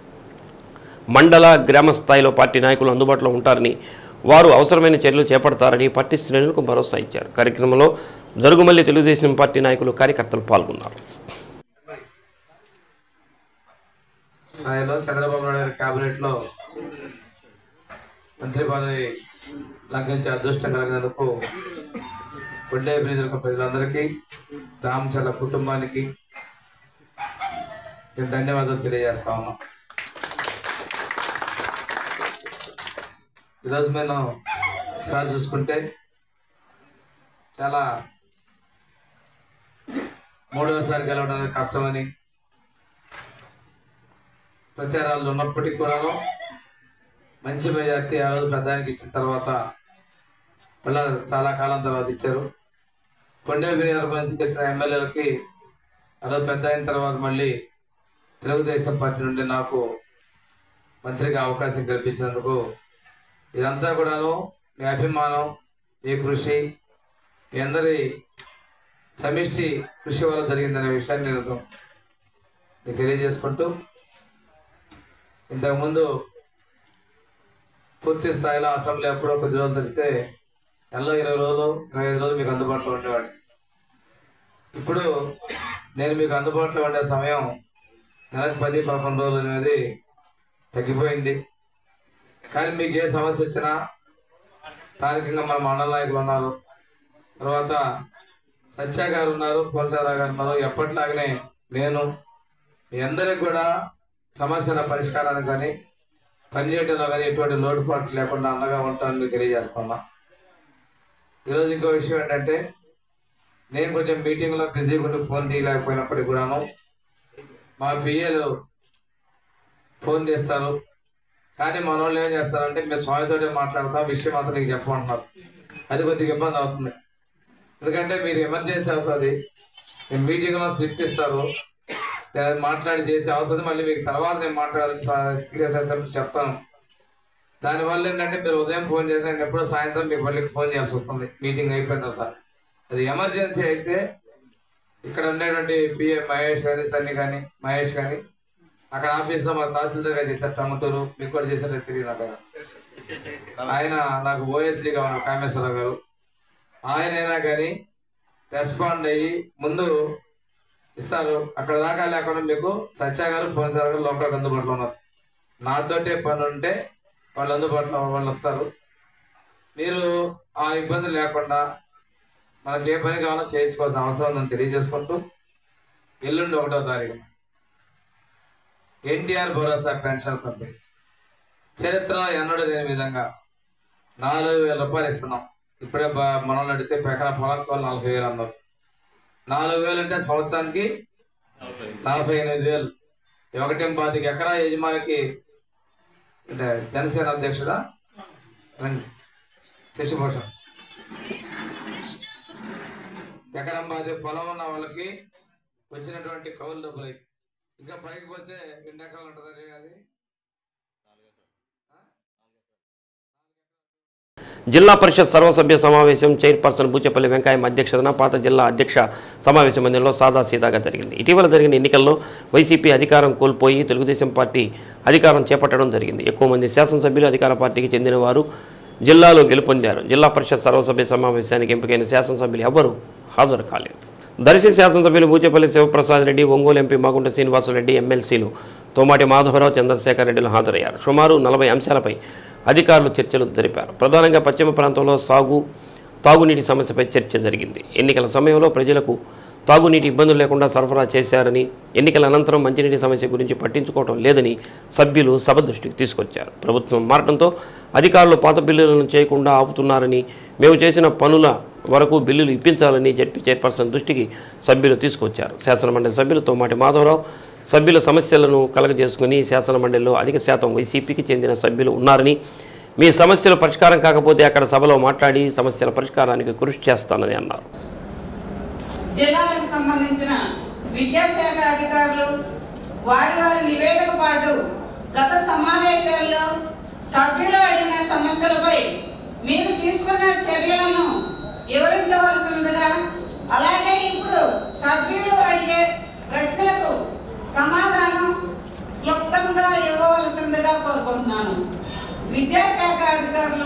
మండల గ్రామ స్థాయిలో పార్టీ నాయకులు అందుబాటులో ఉంటారని వారు అవసరమైన చర్యలు చేపడతారని పార్టీ శ్రేణులకు భరోసా ఇచ్చారు కార్యక్రమంలో జరుగుమల్లి తెలుగుదేశం పార్టీ నాయకులు కార్యకర్తలు పాల్గొన్నారు స్థాయిలో చంద్రబాబు నాయుడు గారి క్యాబినెట్లో మంత్రి పదవి లంఘించే అదృష్టం కలిగినందుకు కొండే ప్రజలకు ప్రజలందరికీ దామచర్ల కుటుంబానికి నేను ధన్యవాదాలు తెలియజేస్తా ఉన్నాం ఈరోజు మేము ఒకసారి చూసుకుంటే చాలా మూడవసారి గెలవడం అనేది కష్టమని ప్రచారాలు ఉన్నప్పటికీ కూడా మంచి మెజార్టీ ఆ రోజు ప్రధానికి ఇచ్చిన తర్వాత మళ్ళా చాలా కాలం తర్వాత ఇచ్చారు కొండే వినియోగం నుంచి వచ్చిన ఎమ్మెల్యేలకి ఆ రోజు పెద్ద అయిన తర్వాత మళ్ళీ తెలుగుదేశం పార్టీ నుండి నాకు మంత్రిగా అవకాశం కల్పించినందుకు ఇదంతా కూడాను మీ అభిమానం మీ కృషి మీ అందరి సమిష్టి కృషి వల్ల జరిగిందనే విషయాన్ని నేను మీకు తెలియజేసుకుంటూ ఇంతకుముందు పూర్తి స్థాయిలో అసెంబ్లీ ఎప్పుడో కొద్ది రోజులు జరిగితే నెలలో ఇరవై రోజులు ఇరవై ఐదు రోజులు మీకు అందుబాటులో ఉండేవాడిని ఇప్పుడు నేను మీకు అందుబాటులో ఉండే సమయం నెలకు పది పదకొండు రోజులు అనేది తగ్గిపోయింది కానీ మీకు ఏ సమస్య వచ్చినా స్థానికంగా మన మండల నాయకులు ఉన్నారు తర్వాత సత్య గారు ఉన్నారు పోల్చారా గారు ఉన్నారు ఎప్పటిలాగానే నేను మీ అందరికి కూడా సమస్యల పరిష్కారానికి కానీ పనిచేయడంలో కానీ ఎటువంటి లోటుపాట్లు లేకుండా అండగా ఉంటానని తెలియజేస్తున్నా ఈరోజు ఇంకో విషయం ఏంటంటే నేను కొంచెం మీటింగ్లో బిజీగా ఉండి ఫోన్ తీయలేకపోయినప్పటికి కూడాను మా పిఏలు ఫోన్ చేస్తారు కానీ మన వాళ్ళు ఏం చేస్తారంటే మీరు స్వామితోనే మాట్లాడతాం విషయం అంతా నీకు చెప్పమంటున్నారు అది కొద్దిగా ఇబ్బంది అవుతుంది ఎందుకంటే మీరు ఎమర్జెన్సీ అవుతుంది మీరు మీటింగ్లో స్లిప్ ఇస్తారు లేదా మాట్లాడి చేసే అవసరం మళ్ళీ మీకు తర్వాత నేను మాట్లాడాలని సీరియస్ అయితే చెప్తాను దానివల్ల ఏంటంటే మీరు ఉదయం ఫోన్ చేసి నేను ఎప్పుడో సాయంత్రం మీకు మళ్ళీ ఫోన్ చేయాల్సి వస్తుంది మీటింగ్ అయిపోయిన తర్వాత అది ఎమర్జెన్సీ అయితే ఇక్కడ ఉండేటువంటి పిఏ మహేష్ కానీ సన్ని కానీ మహేష్ కానీ అక్కడ ఆఫీస్లో మన తహసీల్దార్ గారు చేశారు టమటూరు మీకు కూడా చేశారో తెలియదు నాకు ఆయన. ఆయన నాకు ఓఎస్డీగా ఉన్నారు కామేశ్వరరావు గారు ఆయన అయినా కానీ రెస్పాండ్ అయ్యి ముందు ఇస్తారు అక్కడ దాకా లేకుండా మీకు సత్య గారు ఫోన్ సార్ గారు లోకల్ అందుబాటులో ఉన్నారు నాతోటే పని ఉంటే వాళ్ళు అందుబాటులో వాళ్ళు వస్తారు మీరు ఆ ఇబ్బంది లేకుండా మనకి ఏ పని కావాలో చేయించుకోవాల్సిన అవసరం ఉందని తెలియజేసుకుంటూ ఎల్లుండి ఒకటో తారీఖు ఎన్టీఆర్ భరోసా పెన్షన్ కంపెనీ చరిత్ర ఎన్నడూ లేని విధంగా నాలుగు వేల రూపాయలు ఇస్తున్నాం ఇప్పుడే బ- మనం నడితే ఎకరా పొలం కోళ్ళు నలభై వేలు అన్నారు నాలుగు వేలు అంటే సంవత్సరానికి నలభై ఎనిమిది వేలు ఒకటి పాతిక ఎకరా యజమానికి అంటే జనసేన అధ్యక్షుడా రండి. శశిభూషణ్ ఎకరం పాతి పొలం ఉన్న వాళ్ళకి వచ్చినటువంటి కౌలు డబ్బులు అయి. ఇంకా పైకి పోతే రెండు ఎకరాలు ఉంటుందని అది జిల్లా పరిషత్ సర్వసభ్య సమావేశం చైర్పర్సన్ బూచెపల్లి వెంకయ్య అధ్యక్షతన పాత జిల్లా అధ్యక్ష సమావేశ మందిరంలో సాదా సీదాగా జరిగింది ఇటీవల జరిగిన ఎన్నికల్లో వైసీపీ అధికారం కోల్పోయి తెలుగుదేశం పార్టీ అధికారం చేపట్టడం జరిగింది ఎక్కువ మంది శాసనసభ్యులు అధికార పార్టీకి చెందిన వారు జిల్లాలో గెలుపొందారు జిల్లా పరిషత్ సర్వసభ్య సమావేశానికి ఎంపికైన శాసనసభ్యులు ఎవరు హాజరు కాలేదు దర్శి శాసనసభ్యులు బూచేపల్లి శివప్రసాద్ రెడ్డి ఒంగోలు ఎంపీ మాగుంట శ్రీనివాసరెడ్డి ఎమ్మెల్సీలు తోమాటి మాధవరావు చంద్రశేఖర్ రెడ్డిలు హాజరయ్యారు సుమారు నలభై అంశాలపై అధికారులు చర్చలు జరిపారు ప్రధానంగా పశ్చిమ ప్రాంతంలో సాగు తాగునీటి సమస్యపై చర్చ జరిగింది ఎన్నికల సమయంలో ప్రజలకు తాగునీటి ఇబ్బందులు లేకుండా సరఫరా చేశారని ఎన్నికల అనంతరం మంచినీటి సమస్య గురించి పట్టించుకోవడం లేదని సభ్యులు సభ దృష్టికి తీసుకొచ్చారు ప్రభుత్వం మారడంతో అధికారులు పాత బిల్లులను చేయకుండా ఆపుతున్నారని మేము చేసిన పనుల వరకు బిల్లులు ఇప్పించాలని జడ్పీ చైర్పర్సన్ దృష్టికి సభ్యులు తీసుకొచ్చారు శాసనమండలి సభ్యులు తోమాటి మాధవరావు సభ్యుల సమస్యలను కలగజేసుకుని శాసనమండలిలో అధిక శాతం వైసీపీకి చెందిన సభ్యులు ఉన్నారని మీ సమస్యలు పరిష్కారం కాకపోతే అక్కడ సభలో మాట్లాడి సమస్యల పరిష్కారానికి కృషి చేస్తానని అన్నారు జిల్లాలకు సంబంధించిన విద్యాశాఖ అధికారులు వారి వారి నివేదిక పాటు గత సమావేశాల్లో సభ్యులు అడిగిన సమస్యలపై మీరు తీసుకున్న చర్యలను వివరించవలసినదిగా అలాగే ఇప్పుడు సభ్యులు అడిగే ప్రశ్నలకు సమాధానం క్లుప్తంగా ఇవ్వవలసిందిగా కోరుకుంటున్నాను విద్యాశాఖ అధికారులు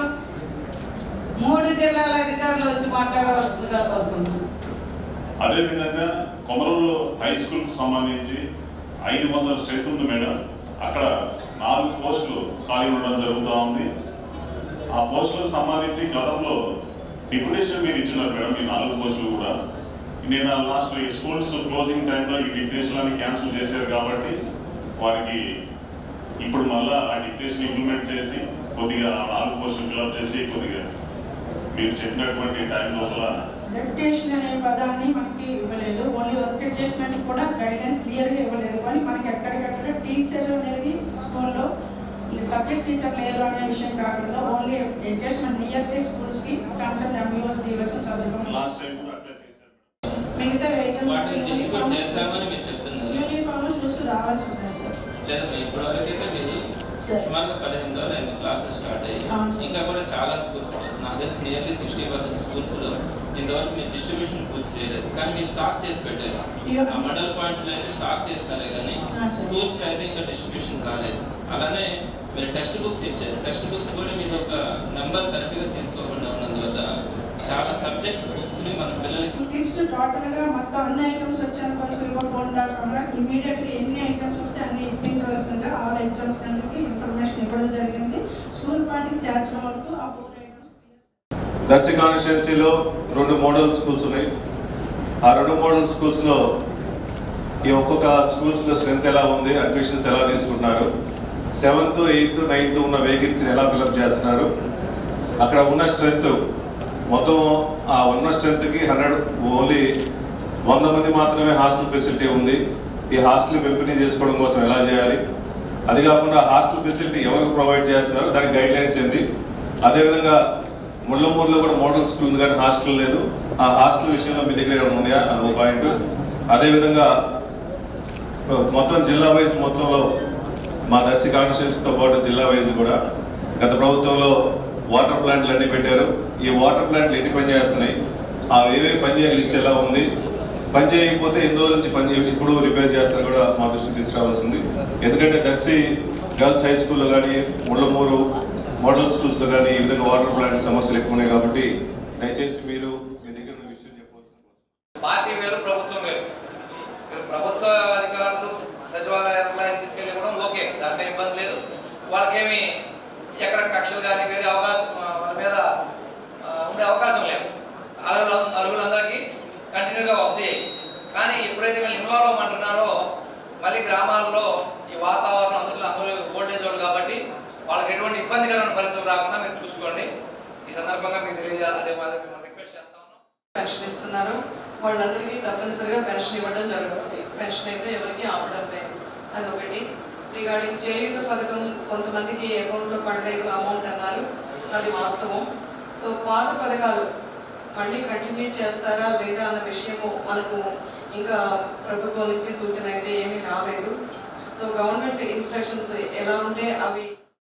మూడు జిల్లాల అధికారులు వచ్చి మాట్లాడవలసిందిగా కోరుకుంటున్నాను అదేవిధంగా కొమరూరు హై స్కూల్ కు సంబంధించి ఐదు వందల స్ట్రెంత్ ఉంది మేడం అక్కడ నాలుగు పోస్టులు ఖాళీ ఉండడం జరుగుతూ ఉంది ఆ పోస్టులకు సంబంధించి గతంలో డిప్యుటేషన్ మీరు ఇచ్చినారు మేడం ఈ నాలుగు పోస్టులు కూడా నేను లాస్ట్ ఈ స్కూల్స్ క్లోజింగ్ టైంలో ఈ డిప్యుటేషన్ క్యాన్సిల్ చేశారు కాబట్టి వారికి ఇప్పుడు మళ్ళా ఆ డిప్యుటేషన్ ఇంప్లిమెంట్ చేసి కొద్దిగా ఆ నాలుగు పోస్టులు ఫిల్అప్ చేసి కొద్దిగా మీరు చెప్పినటువంటి టైం లోపల రెప్యుటేషన్ అనే పదాన్ని మనకి ఇవ్వలేదు ఓన్లీ వర్క్ అడ్జస్ట్మెంట్ కూడా గైడెన్స్ క్లియర్గా ఇవ్వలేదు కానీ మనకి ఎక్కడికక్కడ టీచర్ అనేది స్కూల్లో సబ్జెక్ట్ టీచర్ లేరు అనే విషయం కాకుండా ఓన్లీ అడ్జస్ట్మెంట్ నియర్ బై స్కూల్స్కి కాన్సెప్ట్ ఎంబీఓస్ డివైస్ చదువుకోండి లాస్ట్ టైం కూడా అట్లా చేశారు మిగతా వాటిని డిస్ట్రిబ్యూట్ చేస్తామని మీరు చెప్తున్నారు యూనిఫామ్ షూస్ రావాల్సి ఉంటుంది సార్ లేదా ఇప్పుడు వరకైతే మీరు సుమారుగా పదిహేను రోజులు అయింది క్లాసెస్ స్టార్ట్ అయ్యి ఇంకా కూడా చాలా స్కూల్స్ నాకు తెలిసి నియర్లీ సిక్స్టీ పర్సెంట్ స్కూల్స్లో ఇంతవరకు మీరు డిస్ట్రిబ్యూషన్ పూర్తి చేయలేదు కానీ మీరు స్టాక్ చేసి పెట్టారు ఆ మండల్ పాయింట్స్లో అయితే స్టాక్ చేస్తారే కానీ స్కూల్స్లో అయితే ఇంకా డిస్ట్రిబ్యూషన్ కాలేదు అలానే మీరు టెక్స్ట్ బుక్స్ ఇచ్చారు టెక్స్ట్ బుక్స్ కూడా మీరు ఒక నెంబర్ కరెక్ట్గా తీసుకోకుండా ఉన్నందువల్ల చాలా సబ్జెక్ట్ బుక్స్ని మన పిల్లలకి కిడ్స్ టోటల్గా మొత్తం అన్ని ఐటమ్స్ వచ్చాను కొంచెం ఇవ్వకుండా కాకుండా ఇమీడియట్గా ఎన్ని ఐటమ్స్ వస్తే అన్ని ఇప్పించవలసిందిగా ఆల్ ఎగ్జామ్స్ కంటే ఇన్ఫర్మేషన్ ఇవ్వడం జరిగింది స్కూల్ పార్టీకి చేర్చడం వరకు ఆ ఫోర్ ఐటమ్స్ దర్శి కాన్స్టిట్యున్సీలో రెండు మోడల్ స్కూల్స్ ఉన్నాయి ఆ రెండు మోడల్ స్కూల్స్లో ఈ ఒక్కొక్క స్కూల్స్లో స్ట్రెంత్ ఎలా ఉంది అడ్మిషన్స్ ఎలా తీసుకుంటున్నారు సెవెంత్ ఎయిత్ నైన్త్ ఉన్న వేకెన్సీని ఎలా ఫిలప్ చేస్తున్నారు అక్కడ ఉన్న స్ట్రెంత్ మొత్తం ఆ ఉన్న స్ట్రెంత్కి హండ్రెడ్ ఓన్లీ వంద మంది మాత్రమే హాస్టల్ ఫెసిలిటీ ఉంది ఈ హాస్టల్ పెంపిణీ చేసుకోవడం కోసం ఎలా చేయాలి అది కాకుండా హాస్టల్ ఫెసిలిటీ ఎవరికి ప్రొవైడ్ చేస్తున్నారు దానికి గైడ్ లైన్స్ ఏంటి అదేవిధంగా ముళ్ళమూరులో కూడా మోడల్ స్కూల్ ఉంది కానీ హాస్టల్ లేదు ఆ హాస్టల్ విషయంలో మీ దగ్గర ఏమైనా ఉన్నాయా అదొక పాయింట్ అదేవిధంగా మొత్తం జిల్లా వైజ్ మొత్తంలో మా దర్శి కాన్స్టిట్యూన్సీతో పాటు జిల్లా వైజ్ కూడా గత ప్రభుత్వంలో వాటర్ ప్లాంట్లు అన్ని పెట్టారు ఈ వాటర్ ప్లాంట్లు ఎన్ని పని చేస్తున్నాయి ఆ ఏవేవి పనిచేయ లిస్ట్ ఎలా ఉంది పని చేయకపోతే ఎన్ని రోజుల నుంచి పని చేయ- ఇప్పుడు రిపేర్ చేస్తారు కూడా మా దృష్టికి తీసుకురావాల్సింది ఎందుకంటే దర్శి గర్ల్స్ హై స్కూల్లో కానీ ముళ్ళమూరు మోడల్ స్కూల్స్లో కానీ ఈ విధంగా వాటర్ ప్లాంట్ సమస్యలు ఎక్కువ ఉన్నాయి కాబట్టి దయచేసి మీరు మీ దగ్గర ఉన్న విషయం చెప్పవచ్చు పార్టీ వేరు ప్రభుత్వం వేరు మీరు ప్రభుత్వ అధికారులు సచివాలయంలో తీసుకెళ్ళి కూడా ఓకే దాంట్లో ఇబ్బంది లేదు వాళ్ళకేమి ఎక్కడ కక్షలు కానీ వేరే అవకాశం ఆ, వాళ్ళ మీద ఆ, ఉండే అవకాశం లేదు అలుగులు అలుగులందరికీ కంటిన్యూగా వస్తాయి కానీ ఎప్పుడైతే వీళ్ళు ఇన్వాల్వ్ అవ్వమంటున్నారో మళ్ళీ గ్రామాల్లో ఈ వాతావరణం అందరిలో అందరూ ఓల్డేజ్ వాళ్ళు కాబట్టి వాళ్ళకి ఎటువంటి ఇబ్బందికరమైన పరిస్థితులు రాకుండా మీరు చూసుకోండి ఈ సందర్భంగా మీకు తెలియజేయాలి అదే మాదిరి మిమ్మల్ని రిక్వెస్ట్ చేస్తాం పెన్షన్ ఇస్తున్నారు వాళ్ళందరికీ తప్పనిసరిగా పెన్షన్ ఇవ్వడం జరుగుతుంది పెన్షన్ అయితే ఎవరికి ఆపడం లేదు అదొకటి రిగార్డింగ్ చేయూత పథకం కొంతమందికి అకౌంట్లో పడలేదు అమౌంట్ అన్నారు అది వాస్తవం సో పాత పథకాలు మళ్ళీ కంటిన్యూ చేస్తారా లేదా అన్న విషయము మనకు ఇంకా ప్రభుత్వం నుంచి సూచన అయితే ఏమీ రాలేదు సో గవర్నమెంట్ ఇన్స్ట్రక్షన్స్ ఎలా ఉంటే అవి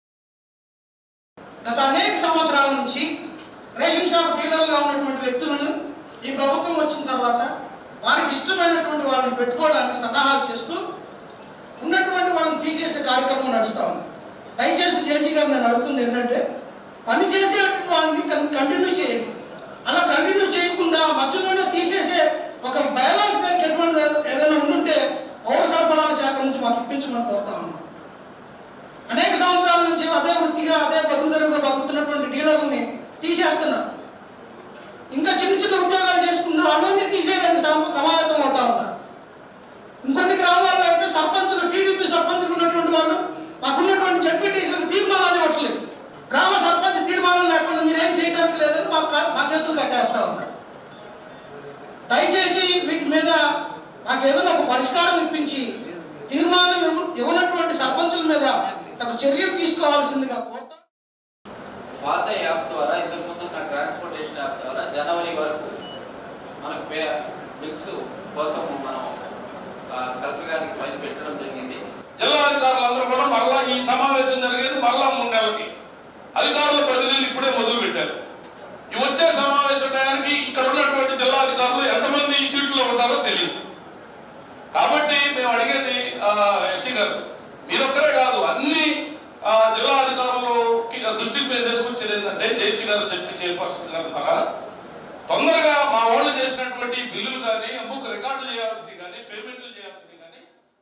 గత అనేక సంవత్సరాల నుంచి రేషన్ షాప్ డీలర్గా ఉన్నటువంటి వ్యక్తులను ఈ ప్రభుత్వం వచ్చిన తర్వాత వారికి ఇష్టమైనటువంటి వాళ్ళని పెట్టుకోవడానికి సన్నాహాలు చేస్తూ ఉన్నటువంటి వాళ్ళని తీసేసే కార్యక్రమం నడుస్తూ ఉంది దయచేసి జేసీ గారు నేను అడుగుతుంది ఏంటంటే పని చేసేటువంటి వాళ్ళని కంటిన్యూ చేయండి అలా కంటిన్యూ చేయకుండా మధ్యలోనే తీసేసే ఒక బయలాస్ దానికి ఎటువంటి ఏదైనా ఉండుంటే పౌర సరఫరాల శాఖ నుంచి మాకు ఇప్పించమని కోరుతా ఉన్నాం అనేక సంవత్సరాల నుంచి అదే వృత్తిగా అదే బతుకుదరుగా బతుకుతున్నటువంటి డీలర్లని తీసేస్తున్నారు ఇంకా చిన్న చిన్న ఉద్యోగాలు చేసుకున్న వాళ్ళని తీసేయడానికి సమ- సమాయత్తం అవుతా ఉన్నారు ఇంకొన్ని గ్రామాల్లో అయితే సర్పంచులు టీడీపీ సర్పంచులు ఉన్నటువంటి వాళ్ళు మాకున్నటువంటి జడ్పీటీసీలకు తీర్మానాలు ఇవ్వట్లేదు గ్రామ సర్పంచ్ తీర్మానం లేకుండా మీరేం చేయడానికి లేదని మా క- మా చేతులు కట్టేస్తా ఉన్నారు దయచేసి వీటి మీద మాకు ఏదైనా ఒక పరిష్కారం ఇప్పించి తీర్మానం ఇవ్వ- ఇవ్వనటువంటి సర్పంచుల మీద ఒక చర్యలు తీసుకోవాల్సిందిగా కోరుతా పాత యాప్ ద్వారా ఇంతకు ముందు ఉన్న ట్రాన్స్పోర్టేషన్ యాప్ ద్వారా జనవరి వరకు మనకు పే బిల్స్ కోసం మనం ఆ, కలెక్టర్ గారికి ఫైల్ పెట్టడం జరిగింది జిల్లా అధికారులందరూ కూడా మరలా ఈ సమావేశం జరిగేది మరలా మూడు నెలలకి అధికారుల ప్రతినిధులు ఇప్పుడే మొదలు పెట్టారు ఈ వచ్చే సమావేశం టయానికి ఇక్కడ ఉన్నటువంటి జిల్లా అధికారులు ఎంతమంది ఈ సీట్లో ఉంటారో తెలియదు కాబట్టి మేము అడిగేది ఎస్సీ గారు మీరొక్కరే కాదు అన్ని ఆ, జిల్లా అధికారులు దృష్టికి మేము తీసుకొచ్చేది ఏంటంటే జేసీ గారు చెప్పి చైర్పర్సన్ గారి ద్వారా తొందరగా మా వాళ్ళు చేసినటువంటి బిల్లులు కానీ బుక్ రికార్డులు చేయాల్సింది కానీ పేమెంట్లు చేయాల్సింది కానీ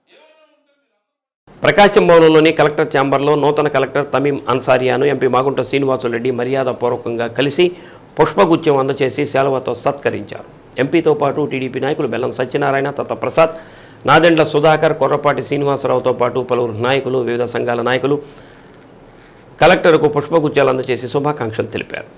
ప్రకాశం భవనంలోని కలెక్టర్ ఛాంబర్లో నూతన కలెక్టర్ తమీం అన్సారియాను ఎంపీ మాగుంట శ్రీనివాసులరెడ్డి మర్యాదపూర్వకంగా కలిసి పుష్పగుచ్చం అందచేసి సేలవతో సత్కరించారు ఎంపీతో పాటు టీడీపీ నాయకులు బెల్లం సత్యనారాయణ తత ప్రసాద్ నాదెండ్ల సుధాకర్ కొర్రపాటి శ్రీనివాసరావుతో పాటు పలువురు నాయకులు వివిధ సంఘాల నాయకులు కలెక్టర్కు పుష్పగుచ్చాలు అందచేసి శుభాకాంక్షలు తెలిపారు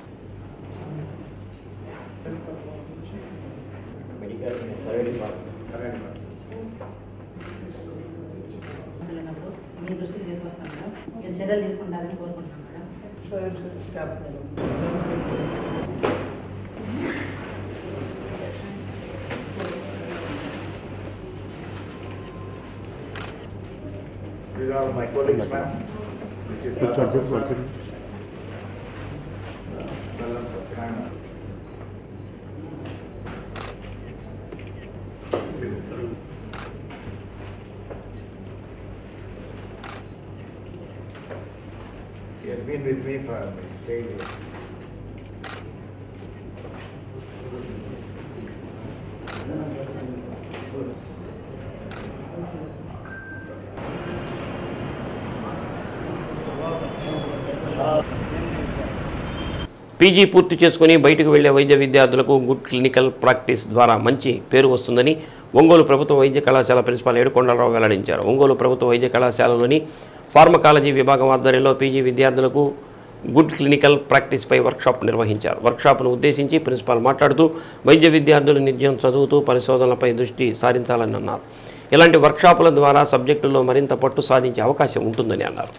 మీ దృష్టికి తీసుకొస్తాం మేడం మీరు చర్యలు తీసుకుంటారని కోరుకుంటున్నాం madam These are my colleagues, ma'am. This is Good job, good job, good job. Bellam Satyanarayana. He has been with me for daily. PG పూర్తి చేసుకుని బయటకు వెళ్లే వైద్య విద్యార్థులకు గుడ్ క్లినికల్ ప్రాక్టీస్ ద్వారా మంచి పేరు వస్తుందని ఒంగోలు ప్రభుత్వ వైద్య కళాశాల ప్రిన్సిపాల్ ఏడుకొండలరావు వెల్లడించారు ఒంగోలు ప్రభుత్వ వైద్య కళాశాలలోని ఫార్మకాలజీ విభాగం ఆధ్వర్యంలో పీజీ విద్యార్థులకు గుడ్ క్లినికల్ ప్రాక్టీస్పై వర్క్షాప్ నిర్వహించారు వర్క్షాప్ను ఉద్దేశించి ప్రిన్సిపాల్ మాట్లాడుతూ వైద్య విద్యార్థులు నిత్యం చదువుతూ పరిశోధనలపై దృష్టి సారించాలని అన్నారు ఇలాంటి వర్క్షాపుల ద్వారా సబ్జెక్టుల్లో మరింత పట్టు సాధించే అవకాశం ఉంటుందని అన్నారు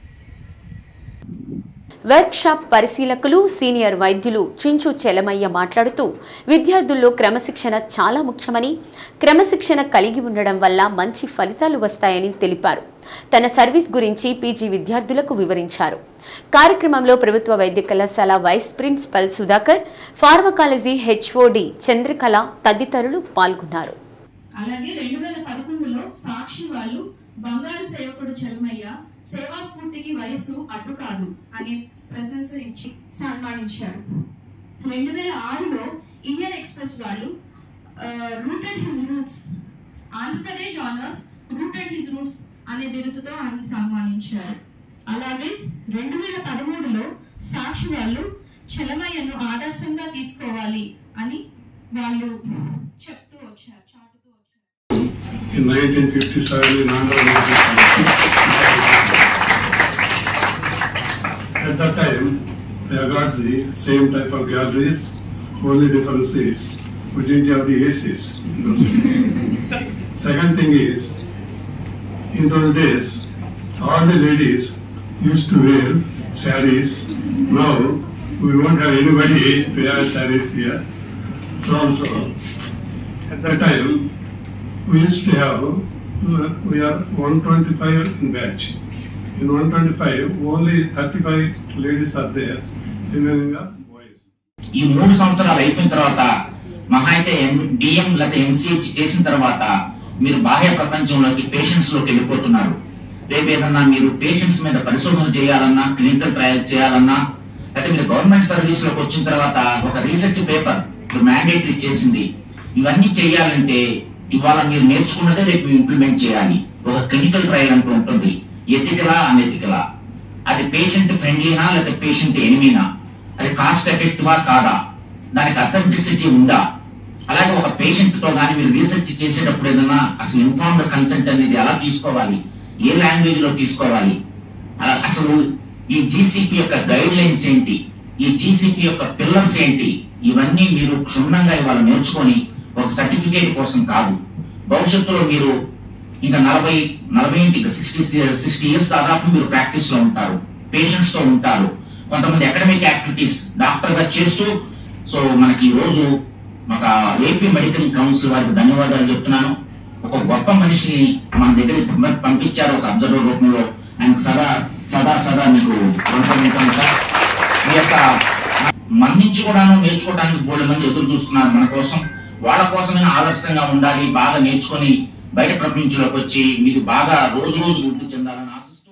వర్క్షాప్ పరిశీలకులు సీనియర్ వైద్యులు చించు చెలమయ్య మాట్లాడుతూ విద్యార్థుల్లో క్రమశిక్షణ చాలా ముఖ్యమని క్రమశిక్షణ కలిగి ఉండడం వల్ల మంచి ఫలితాలు వస్తాయని తెలిపారు తన సర్వీస్ గురించి పీజీ విద్యార్థులకు వివరించారు కార్యక్రమంలో ప్రభుత్వ వైద్య కళాశాల vice principal Sudhakar pharmacology HOD Chandrakala తదితరులు పాల్గొన్నారు అలాగే రెండు వేల పదకొండులో సాక్షి వాళ్ళు బంగారు సేవకుడు చలమయ్య సేవా స్ఫూర్తికి వయసు అడ్డు కాదు అనే ప్రశంస ఇచ్చి సన్మానించారు రెండు వేల ఆరులో ఇండియన్ ఎక్స్ప్రెస్ వాళ్ళు rooted his roots Andhra Pradesh honours rooted his roots అనే బిరుదుతో ఆయన సన్మానించారు అలాగే రెండు వేల పదమూడులో సాక్షి వాళ్ళు చలమయ్యను ఆదర్శంగా తీసుకోవాలి అని వాళ్ళు చెప్తూ వచ్చారు చాటుతూ In 1957 in Andhra At that time, they got the same type of galleries, only difference is we didn't have the ACs in those days. Second thing is, in those days, all the ladies used to wear saris. Now, we won't have anybody to wear saris here. So also, at that time, we used to have, uh, we are 125 in batch. In 125, only 35 ladies are there, remaining are ఈ మూడు సంవత్సరాలు అయిపోయిన తర్వాత మహా అయితే DM లేదా MCh చేసిన తర్వాత మీరు బాహ్య ప్రపంచంలోకి పేషెంట్స్ లోకి వెళ్ళిపోతున్నారు రేపు ఏదన్నా మీరు పేషెంట్స్ మీద పరిశోధన చేయాలన్నా క్లినికల్ ట్రయల్ చేయాలన్నా అయితే మీరు గవర్నమెంట్ సర్వీస్ లోకి వచ్చిన తర్వాత ఒక రీసెర్చ్ పేపర్ ఇప్పుడు మ్యాండేటరీ చేసింది ఇవన్నీ చేయాలంటే ఇవాళ మీరు నేర్చుకున్నదే రేపు ఇంప్లిమెంట్ చేయాలి ఒక క్లినికల్ ట్రయల్ అంటూ ఉంటుంది ఎథికలా అనెథికలా అది పేషెంట్ ఫ్రెండ్లీనా లేదా పేషెంట్ ఎనిమీనా అది కాస్ట్ ఎఫెక్టివా కాదా దానికి అథెంటిసిటీ ఉందా అలాగే ఒక పేషెంట్ తో కానీ మీరు రీసెర్చ్ చేసేటప్పుడు ఏదన్నా అసలు ఇన్ఫార్మ్డ్ కన్సెంట్ అనేది ఎలా తీసుకోవాలి ఏ లాంగ్వేజ్ లో తీసుకోవాలి అలా- అసలు ఈ జీసీపీ యొక్క గైడ్ లైన్స్ ఏంటి ఈ జీసీపీ యొక్క పిల్లర్స్ ఏంటి ఇవన్నీ మీరు క్షుణ్ణంగా ఇవాళ నేర్చుకొని ఒక సర్టిఫికేట్ కోసం కాదు భవిష్యత్తులో మీరు ఇంకా నలభై నలభై ఏంటి ఇంకా సిక్స్టీ సిక్స్టీ ఇయర్స్ దాదాపు మీరు ప్రాక్టీస్ లో ఉంటారు పేషెంట్స్ తో ఉంటారు కొంతమంది అకాడమిక్ యాక్టివిటీస్ డాక్టర్ గా చేస్తూ సో మనకి ఈ రోజు ఒక ఏపీ మెడికల్ కౌన్సిల్ వారికి ధన్యవాదాలు చెప్తున్నాను ఒక గొప్ప మనిషిని మన దగ్గరికి పంప- పంపించారు ఒక అబ్జర్వర్ రూపంలో ఆయనకు సదా సదా సదా మీకు రుణపడి ఉంటాను సార్ మీ యొక్క మన నుంచి కూడాను నేర్చుకోవడానికి బోల్డ్ మంది ఎదురు చూస్తున్నారు మన కోసం వాళ్ళ కోసమైనా ఆదర్శంగా ఉండాలి బాగా నేర్చుకొని బయట ప్రపంచంలోకి వచ్చి మీరు బాగా రోజు రోజు వృద్ధి చెందాలని ఆశిస్తూ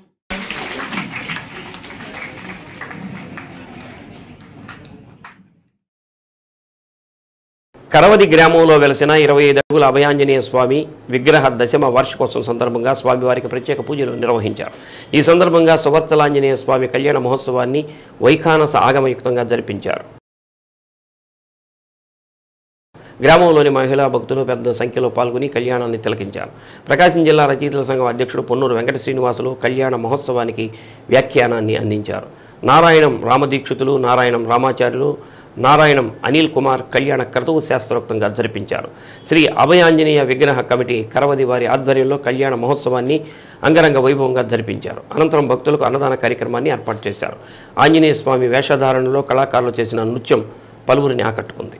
కరవది గ్రామంలో వెలసిన ఇరవై ఐదు అడుగుల అభయాంజనేయ స్వామి విగ్రహ దశమ వార్షికోత్సవం సందర్భంగా స్వామివారికి ప్రత్యేక పూజలు నిర్వహించారు ఈ సందర్భంగా సువత్సలాంజనేయ స్వామి కళ్యాణ మహోత్సవాన్ని వైఖానస ఆగమయుక్తంగా జరిపించారు గ్రామంలోని మహిళా భక్తులు పెద్ద సంఖ్యలో పాల్గొని కళ్యాణాన్ని తిలకించారు ప్రకాశం జిల్లా రచయితల సంఘం అధ్యక్షుడు పొన్నూరు వెంకట శ్రీనివాసులు కళ్యాణ మహోత్సవానికి వ్యాఖ్యానాన్ని అందించారు నారాయణం రామదీక్షితులు నారాయణం రామాచార్యులు నారాయణం అనిల్ కుమార్ కళ్యాణ క్రతువు శాస్త్రోక్తంగా జరిపించారు శ్రీ అభయాంజనేయ విగ్రహ కమిటీ కరవది వారి ఆధ్వర్యంలో కళ్యాణ మహోత్సవాన్ని అంగరంగ వైభవంగా జరిపించారు అనంతరం భక్తులకు అన్నదాన కార్యక్రమాన్ని ఏర్పాటు చేశారు ఆంజనేయ స్వామి వేషధారణలో కళాకారులు చేసిన నృత్యం పలువురిని ఆకట్టుకుంది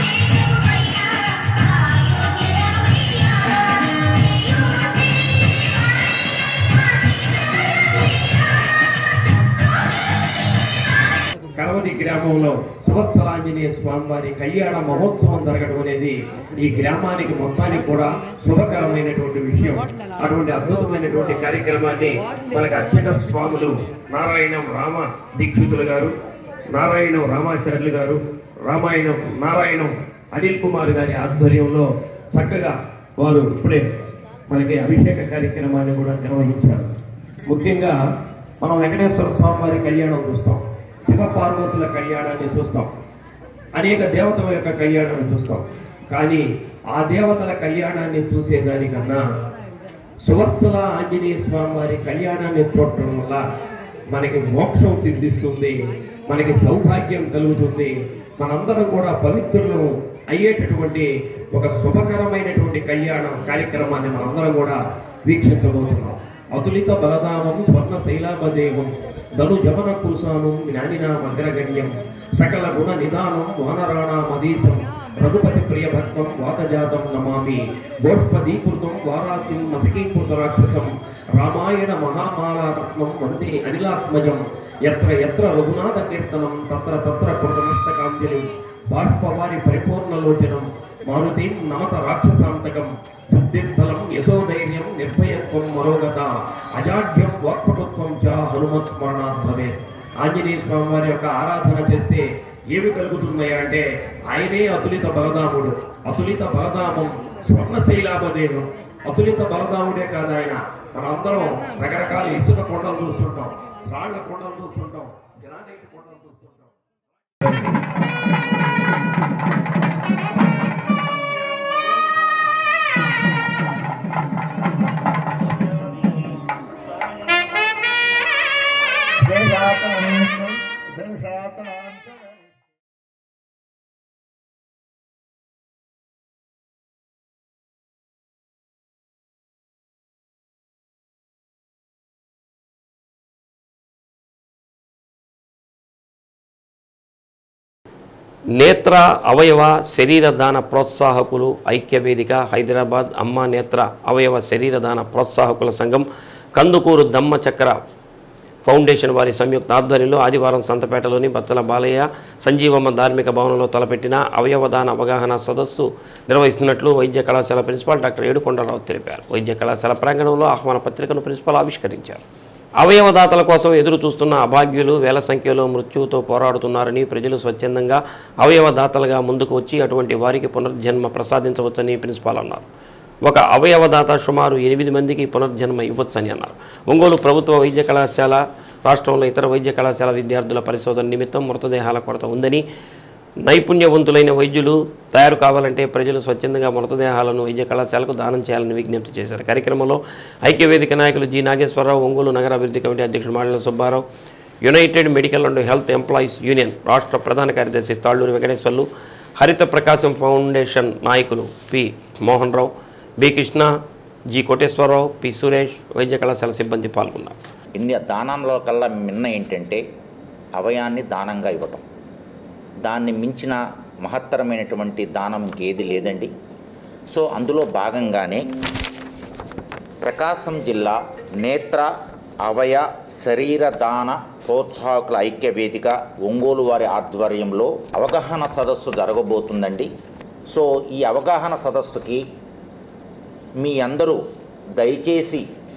కరవది గ్రామంలో సువత్సరాంజనేయ స్వామివారి కళ్యాణ మహోత్సవం జరగడం అనేది ఈ గ్రామానికి మొత్తానికి కూడా శుభకరమైనటువంటి విషయం అటువంటి అద్భుతమైనటువంటి కార్యక్రమాన్ని మనకు అర్చక స్వాములు నారాయణం రామ దీక్షితులు గారు నారాయణం రామాచార్యులు గారు రామాయణం నారాయణం అనిల్ కుమార్ గారి ఆధ్వర్యంలో చక్కగా వారు ఇప్పుడే మనకి అభిషేక కార్యక్రమాన్ని కూడా నిర్వహించారు ముఖ్యంగా మనం వెంకటేశ్వర స్వామి వారి కళ్యాణం చూస్తాం శివ పార్వతుల కళ్యాణాన్ని చూస్తాం అనేక దేవతల యొక్క కళ్యాణాన్ని చూస్తాం కానీ ఆ దేవతల కళ్యాణాన్ని చూసేదానికన్నా సువర్తుల ఆంజనేయ స్వామి వారి కళ్యాణాన్ని చూడటం వల్ల మనకి మోక్షం సిద్ధిస్తుంది మనకి సౌభాగ్యం కలుగుతుంది మనందరం కూడా పవిత్రులు అయ్యేటటువంటి ఒక శుభకరమైనటువంటి కళ్యాణం కార్యక్రమాన్ని మనందరం కూడా వీక్షించబోతున్నాం అతులిత బలదామం స్వర్ణ శైలాభదేవం ధను జమన కుసానం జ్ఞానినాం అగ్రగణ్యం సకల గుణ నిదానం వానరాణామదీశం రఘుపతి ప్రియ భక్తం వాతజాతం నమామి గోష్పదీకృతం వారాసిం మసకీకృత రాక్షసం రామాయణ మహామాలారత్నం వందే అనిలాత్మజం ఎత్ర ఎత్ర రఘునాథ కీర్తనం తత్ర తత్ర కృతమస్తకాంజలి బాష్పవారి పరిపూర్ణలోచనం మారుతీం నమత రాక్షసాంతకం బుద్ధిర్బలం యశోధైర్యం నిర్భయత్వం మరోగత అజాడ్యం వాక్పటుత్వం చ హనుమత్ స్మరణార్థమే ఆంజనేయ స్వామి వారి యొక్క ఆరాధన చేస్తే ఏమి కలుగుతున్నాయా అంటే ఆయనే అతులిత బలదాముడు అతులిత బలదామం స్వర్ణశైలాపదేహం అతులిత బలదాముడే కాదు ఆయన మనందరం రకరకాల ఇసుక కొండలు చూస్తుంటాం రాళ్ల కొండలు చూస్తుంటాం గ్రానైట్ కొండలు చూస్తుంటాం నేత్ర అవయవ శరీర దాన ప్రోత్సాహకులు ఐక్య వేదిక హైదరాబాద్ అమ్మ నేత్ర అవయవ శరీర దాన ప్రోత్సాహకుల సంఘం కందుకూరు దమ్మ చక్ర ఫౌండేషన్ వారి సంయుక్త ఆధ్వర్యంలో ఆదివారం సంతపేటలోని బత్తల బాలయ్య సంజీవమ్మ ధార్మిక భవనంలో తలపెట్టిన అవయవదాన అవగాహన సదస్సు నిర్వహిస్తున్నట్లు వైద్య కళాశాల ప్రిన్సిపాల్ డాక్టర్ ఏడుకొండరావు తెలిపారు వైద్య కళాశాల ప్రాంగణంలో ఆహ్వాన పత్రికను ప్రిన్సిపాల్ ఆవిష్కరించారు అవయవదాతల కోసం ఎదురు చూస్తున్న అభాగ్యులు వేల సంఖ్యలో మృత్యువుతో పోరాడుతున్నారని ప్రజలు స్వచ్ఛందంగా అవయవదాతలుగా ముందుకు వచ్చి అటువంటి వారికి పునర్జన్మ ప్రసాదించవచ్చని ప్రిన్సిపాల్ అన్నారు ఒక అవయవదాత సుమారు ఎనిమిది మందికి పునర్జన్మ ఇవ్వచ్చని అన్నారు ఒంగోలు ప్రభుత్వ వైద్య కళాశాల రాష్ట్రంలో ఇతర వైద్య కళాశాల విద్యార్థుల పరిశోధన నిమిత్తం మృతదేహాల కొరత ఉందని నైపుణ్యవంతులైన వైద్యులు తయారు కావాలంటే ప్రజలు స్వచ్ఛందంగా మృతదేహాలను వైద్య కళాశాలకు దానం చేయాలని విజ్ఞప్తి చేశారు కార్యక్రమంలో ఐక్యవేదిక నాయకులు జి నాగేశ్వరరావు ఒంగోలు నగర అభివృద్ధి కమిటీ అధ్యక్షుడు Madala Subbarao united medical and health employees union రాష్ట్ర ప్రధాన కార్యదర్శి తాళ్ళూరి వెంకటేశ్వర్లు హరిత ప్రకాశం ఫౌండేషన్ నాయకులు P Mohan Rao B Krishna G Koteswararao P Suresh వైద్య కళాశాల సిబ్బంది పాల్గొన్నారు ఇన్ని దానంలో కల్లా మిన్న ఏంటంటే అవయాన్ని దానంగా ఇవ్వటం దాన్ని మించిన మహత్తరమైనటువంటి దానం ఇంకేది లేదండి సో అందులో భాగంగానే ప్రకాశం జిల్లా నేత్ర అవయ శరీర దాన ప్రోత్సాహకుల ఐక్య వేదిక ఒంగోలు వారి ఆధ్వర్యంలో అవగాహన సదస్సు జరగబోతుందండి సో ఈ అవగాహన సదస్సుకి మీ అందరూ దయచేసి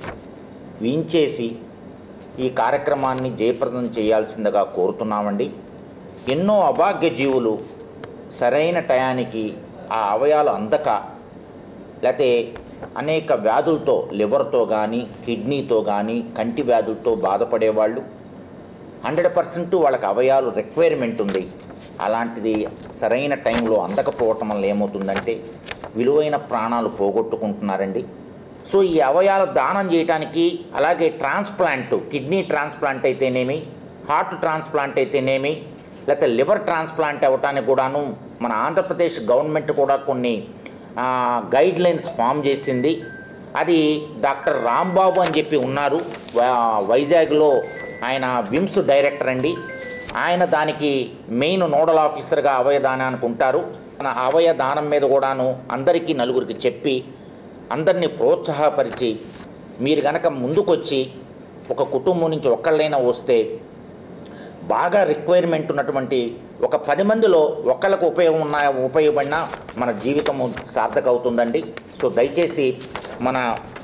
వీంచేసి ఈ కార్యక్రమాన్ని జయప్రదం చేయాల్సిందిగా కోరుతున్నామండి ఎన్నో అభాగ్య జీవులు సరైన టయానికి ఆ అవయాలు అందక లేకపోతే అనేక వ్యాధులతో లివర్తో కానీ కిడ్నీతో కానీ కంటి వ్యాధులతో బాధపడేవాళ్ళు హండ్రెడ్ పర్సెంట్ వాళ్ళకి అవయాలు రిక్వైర్మెంట్ ఉంది అలాంటిది సరైన టైంలో అందకపోవటం వల్ల ఏమవుతుందంటే విలువైన ప్రాణాలు పోగొట్టుకుంటున్నారండి సో ఈ అవయాలు దానం చేయడానికి అలాగే ట్రాన్స్ప్లాంట్ కిడ్నీ ట్రాన్స్ప్లాంట్ అయితేనేమి హార్ట్ ట్రాన్స్ప్లాంట్ అయితేనేమి లేకపోతే లివర్ ట్రాన్స్ప్లాంట్ అవ్వటానికి కూడాను మన ఆంధ్రప్రదేశ్ గవర్నమెంట్ కూడా కొన్ని గైడ్ లైన్స్ ఫామ్ చేసింది అది డాక్టర్ రాంబాబు అని చెప్పి ఉన్నారు వా- వైజాగ్లో ఆయన విమ్స్ డైరెక్టర్ అండి ఆయన దానికి మెయిన్ నోడల్ ఆఫీసర్గా అవయదానానికి ఉంటారు మన అవయ దానం మీద కూడాను అందరికీ నలుగురికి చెప్పి అందరినీ ప్రోత్సాహపరిచి మీరు గనక ముందుకొచ్చి ఒక కుటుంబం నుంచి ఒక్కళ్ళైనా వస్తే బాగా రిక్వైర్మెంట్ ఉన్నటువంటి ఒక పది మందిలో ఒక్కళ్ళకు ఉపయోగం ఉన్న ఉపయోగపడినా మన జీవితము సార్థక అవుతుందండి సో దయచేసి మన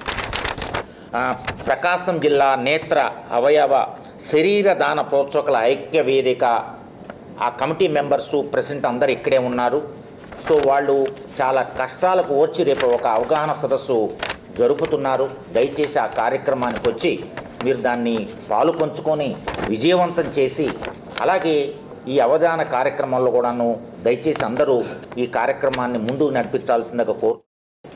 ఆ, ప్రకాశం జిల్లా నేత్ర అవయవ శరీర దాన ప్రోత్సాహకుల ఐక్య వేదిక ఆ కమిటీ మెంబర్సు ప్రెసిడెంట్ అందరు ఇక్కడే ఉన్నారు సో వాళ్ళు చాలా కష్టాలకు వచ్చి రేపు ఒక అవగాహన సదస్సు జరుపుతున్నారు దయచేసి ఆ కార్యక్రమానికి వచ్చి మీరు దాన్ని పాలు పంచుకొని విజయవంతం చేసి అలాగే ఈ అవధాన కార్యక్రమంలో కూడాను దయచేసి అందరూ ఈ కార్యక్రమాన్ని ముందుకు నడిపించాల్సిందిగా కోరు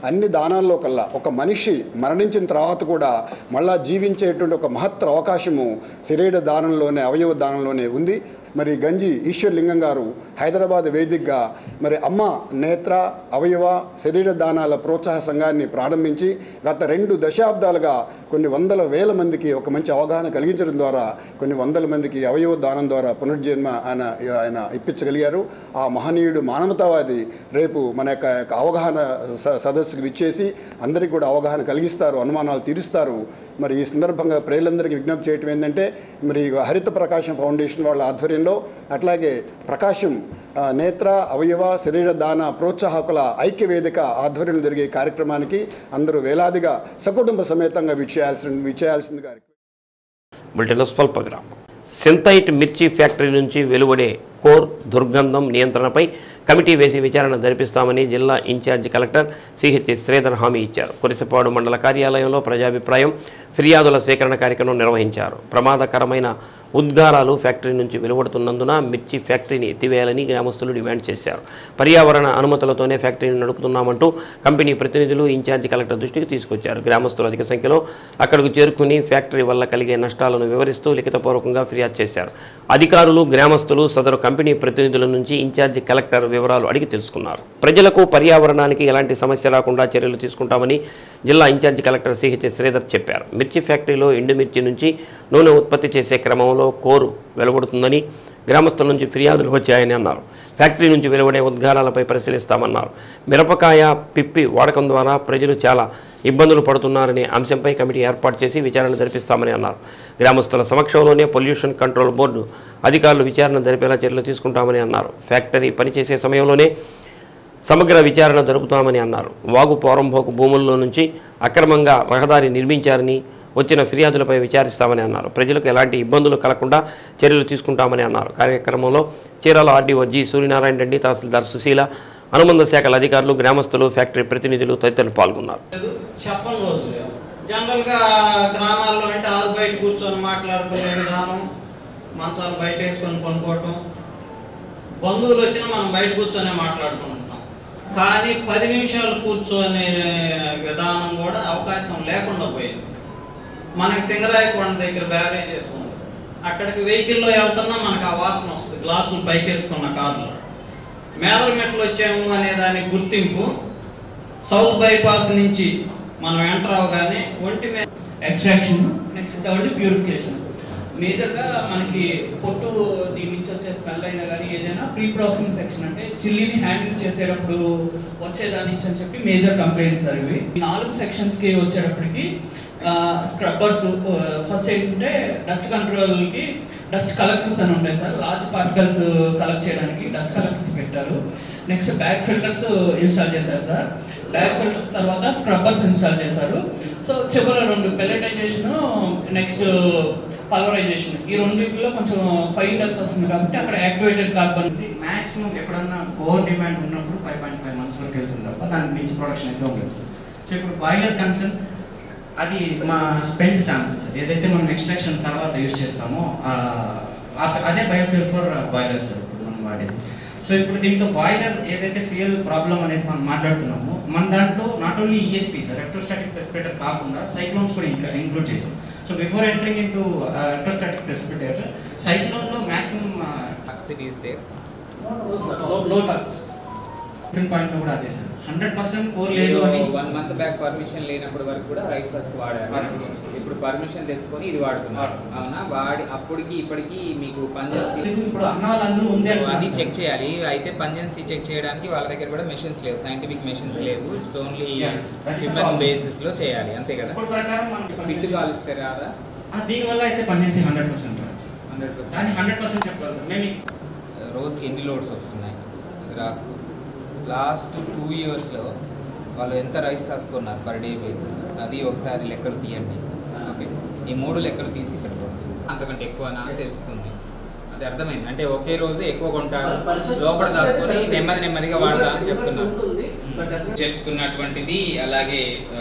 అన్ని దానాల్లో కల్లా ఒక మనిషి మరణించిన తర్వాత కూడా మళ్ళా జీవించేటువంటి ఒక మహత్తర అవకాశము శరీర దానంలోనే అవయవ దానంలోనే ఉంది మరి గంజి ఈశ్వర్లింగం గారు హైదరాబాద్ వేదికగా మరి అమ్మ నేత్ర అవయవ శరీర దానాల ప్రోత్సాహ సంఘాన్ని ప్రారంభించి గత రెండు దశాబ్దాలుగా కొన్ని వందల వేల మందికి ఒక మంచి అవగాహన కలిగించడం ద్వారా కొన్ని వందల మందికి అవయవ దానం ద్వారా పునర్జన్మ ఆయన ఆయన ఇప్పించగలిగారు ఆ మహనీయుడు మానవతావాది రేపు మన యొక్క యొక్క అవగాహన స- సదస్సుకు విచ్చేసి అందరికీ కూడా అవగాహన కలిగిస్తారు అనుమానాలు తీరుస్తారు మరి ఈ సందర్భంగా ప్రజలందరికీ విజ్ఞప్తి చేయటం ఏంటంటే మరి హరిత ప్రకాశం ఫౌండేషన్ వాళ్ళ ఆధ్వర్యంలో అట్లాగే ప్రకాశం ఆ, నేత్ర అవయవ శరీర దాన ప్రోత్సాహకుల ఐక్య వేదిక ఆధ్వర్యంలో జరిగే కార్యక్రమానికి అందరూ వేలాదిగా సకుటుంబ సమేతంగా విచ్చేయాల్సిన విచ్చేయాల్సిందిగా బులెటిన్లో స్వల్ప విరామం సింథైట్ మిర్చి ఫ్యాక్టరీ నుంచి వెలువడే కోర్ దుర్గంధం నియంత్రణపై కమిటీ వేసి విచారణ జరిపిస్తామని జిల్లా ఇన్ఛార్జి కలెక్టర్ సిహెచ్ శ్రీధర్ హామీ ఇచ్చారు కురిసపాడు మండల కార్యాలయంలో ప్రజాభిప్రాయం ఫిర్యాదుల స్వీకరణ కార్యక్రమం నిర్వహించారు ప్రమాదకరమైన ఉద్గారాలు ఫ్యాక్టరీ నుంచి వెలువడుతున్నందున మిర్చి ఫ్యాక్టరీని ఎత్తివేయాలని గ్రామస్తులు డిమాండ్ చేశారు పర్యావరణ అనుమతులతోనే ఫ్యాక్టరీని నడుపుతున్నామంటూ కంపెనీ ప్రతినిధులు ఇన్ఛార్జి కలెక్టర్ దృష్టికి తీసుకొచ్చారు గ్రామస్తులు అధిక సంఖ్యలో అక్కడికి చేరుకుని ఫ్యాక్టరీ వల్ల కలిగే నష్టాలను వివరిస్తూ లిఖితపూర్వకంగా ఫిర్యాదు చేశారు అధికారులు గ్రామస్తులు సదరు కంపెనీ ప్రతినిధుల నుంచి ఇన్ఛార్జి కలెక్టర్ వివరాలు అడిగి తెలుసుకున్నారు ప్రజలకు పర్యావరణానికి ఎలాంటి సమస్య రాకుండా చర్యలు తీసుకుంటామని జిల్లా ఇన్ఛార్జి కలెక్టర్ సిహెచ్ శ్రీధర్ చెప్పారు మిర్చి ఫ్యాక్టరీలో ఎండుమిర్చి నుంచి నూనె ఉత్పత్తి చేసే క్రమంలో కోరు వెలువడుతుందని గ్రామస్తుల నుంచి ఫిర్యాదులు వచ్చాయని అన్నారు ఫ్యాక్టరీ నుంచి వెలువడే ఉద్గారాలపై పరిశీలిస్తామన్నారు మిరపకాయ పిప్పి వాడకం ద్వారా ప్రజలు చాలా ఇబ్బందులు పడుతున్నారనే అంశంపై కమిటీ ఏర్పాటు చేసి విచారణ జరిపిస్తామని అన్నారు గ్రామస్తుల సమక్షంలోనే పొల్యూషన్ కంట్రోల్ బోర్డు అధికారులు విచారణ జరిపేలా చర్యలు తీసుకుంటామని అన్నారు ఫ్యాక్టరీ పనిచేసే సమయంలోనే సమగ్ర విచారణ జరుపుతామని అన్నారు వాగు పోరంభోకు భూముల్లో నుంచి అక్రమంగా రహదారి నిర్మించారని వచ్చిన ఫిర్యాదులపై విచారిస్తామని అన్నారు ప్రజలకు ఎలాంటి ఇబ్బందులు కలగకుండా చర్యలు తీసుకుంటామని అన్నారు కార్యక్రమంలో చీరాల ఆర్డీఓ జి సూర్యనారాయణ రెడ్డి తహసీల్దార్ సుశీల అనుబంధ శాఖల అధికారులు గ్రామస్తులు ఫ్యాక్టరీ ప్రతినిధులు తదితరులు పాల్గొన్నారు చెప్పని రోజు లేవు జనరల్గా గ్రామాల్లో అంటే ఆరు బయట కూర్చొని మాట్లాడుకునే విధానం మంచాలు బయట వేసుకొని కొనుక్కోవటం బంధువులు వచ్చినా మనం బయట కూర్చొని మాట్లాడుకుంటాం కానీ పది నిమిషాలు కూర్చొనే విధానం కూడా అవకాశం లేకుండా పోయింది మనకి సింగరాయకొండ దగ్గర బ్యారేజెస్ ఉంది అక్కడికి వెహికల్లో వెళ్తున్నా మనకు ఆ వాసన వస్తుంది గ్లాసులు పైకి ఎత్తుకున్న కార్లో మేదరమెట్లు వచ్చాము అనే దాని గుర్తింపు సౌత్ బైపాస్ నుంచి మనం ఎంటర్ అవగానే ఒంటి మీద ఎక్స్ట్రాక్షన్ నెక్స్ట్ థర్డ్ ప్యూరిఫికేషన్ మేజర్గా మనకి పొట్టు దీని నుంచి వచ్చే స్మెల్ అయినా కానీ ఏదైనా ప్రీ ప్రాసెసింగ్ సెక్షన్ అంటే చిల్లీని హ్యాండిల్ చేసేటప్పుడు వచ్చే దాని నుంచి అని చెప్పి మేజర్ కంప్లైంట్స్ సార్ ఇవి ఈ నాలుగు సెక్షన్స్కి వచ్చేటప్పటికి స్క్రబ్బర్స్ ఫస్ట్ ఏంటంటే డస్ట్ కంట్రోల్కి డస్ట్ కలెక్టర్స్ అని ఉంటాయి సార్ లార్జ్ పార్టికల్స్ కలెక్ట్ చేయడానికి డస్ట్ కలెక్టర్స్ పెట్టారు నెక్స్ట్ బ్యాక్ ఫిల్టర్స్ ఇన్స్టాల్ చేశారు సార్ బ్యాక్ ఫిల్టర్స్ తర్వాత స్క్రబ్బర్స్ ఇన్స్టాల్ చేశారు సో చివరి రెండు పెల్లటైజేషన్ నెక్స్ట్ పల్వరైజేషన్ ఈ రెండింటిలో కొంచెం ఫైవ్ డస్ట్ వస్తుంది కాబట్టి అక్కడ యాక్టివేటెడ్ కార్బన్ మాక్సిమం ఎప్పుడన్నా ఓవర్ డిమాండ్ ఉన్నప్పుడు ఫైవ్ పాయింట్ ఫైవ్ మంత్స్ వరకు వెళ్తుంది తప్ప దానికి మించి ప్రొడక్షన్ అయితే ఉండదు సో ఇప్పుడు బాయిలర్ కన్సర్న్ అది మా స్పెండ్ శాంపుల్ సార్ ఏదైతే మనం ఎక్స్ట్రాక్షన్ తర్వాత యూజ్ చేస్తామో ఆ, ఆ- అదే బయోఫ్యూల్ ఫర్ బాయిలర్ సార్ ఇప్పుడు మనం వాడేది సో ఇప్పుడు దీంట్లో బాయిలర్ ఏదైతే ఫ్యూయల్ ప్రాబ్లం అనేది మనం మాట్లాడుతున్నామో మన దాంట్లో not only ESP sir electrostatic precipitator కాకుండా సైక్లోన్స్ కూడా ఇంకా ఇంక్లూడ్ చేసాం so before entering into electrostatic precipitator సైక్లోన్లో maximum is there. Low point కూడా అదే సార్ హండ్రెడ్ పర్సెంట్ కోర్ లేదు అని వన్ మంత్ బ్యాక్ పర్మిషన్ లేనప్పుడు వరకు కూడా రైస్ ఫస్ట్ వాడారు ఇప్పుడు పర్మిషన్ తెచ్చుకొని ఇది వాడుతున్నారు అవునా వాడి అప్పటికి ఇప్పటికి మీకు పంజెన్సీ ఇప్పుడు అన్న వాళ్ళందరూ ఉంది అంటున్నారు అది సార్. చెక్ చేయాలి అయితే పంజెన్సీ చెక్ చేయడానికి వాళ్ళ దగ్గర కూడా మెషిన్స్ లేవు సైంటిఫిక్ మెషిన్స్ లేవు it's only Yeah, that's the human problem. Basis లో చేయాలి అంతే కదా ఇప్పుడు ప్రకారం మనం పిట్టు కాలిస్తే రాదా ఆ, దీనివల్ల అయితే పనిచేసి హండ్రెడ్ పర్సెంట్ హండ్రెడ్ కానీ హండ్రెడ్ పర్సెంట్ చెప్పగలుగుతాం మేము రోజుకి ఎన్ని లోడ్స్ వస్తున్నాయి అది రాసుకో లాస్ట్ టూ ఇయర్స్లో వాళ్ళు ఎంత రైస్ రాసుకున్నారు పర్ డే బేసిస్ అది ఒకసారి లెక్కలు తీయండి ఓకే ఈ మూడు లెక్కలు తీసి పెట్టుకోండి అంతకంటే ఎక్కువ నాకు తెలుస్తుంది అది అర్థమైంది అంటే ఒకే రోజు ఎక్కువ కొంటారు లోపల దాచుకొని నెమ్మది నెమ్మదిగా వాడతా అని చెప్తున్నారు చెప్తున్నటువంటిది అలాగే ఆ,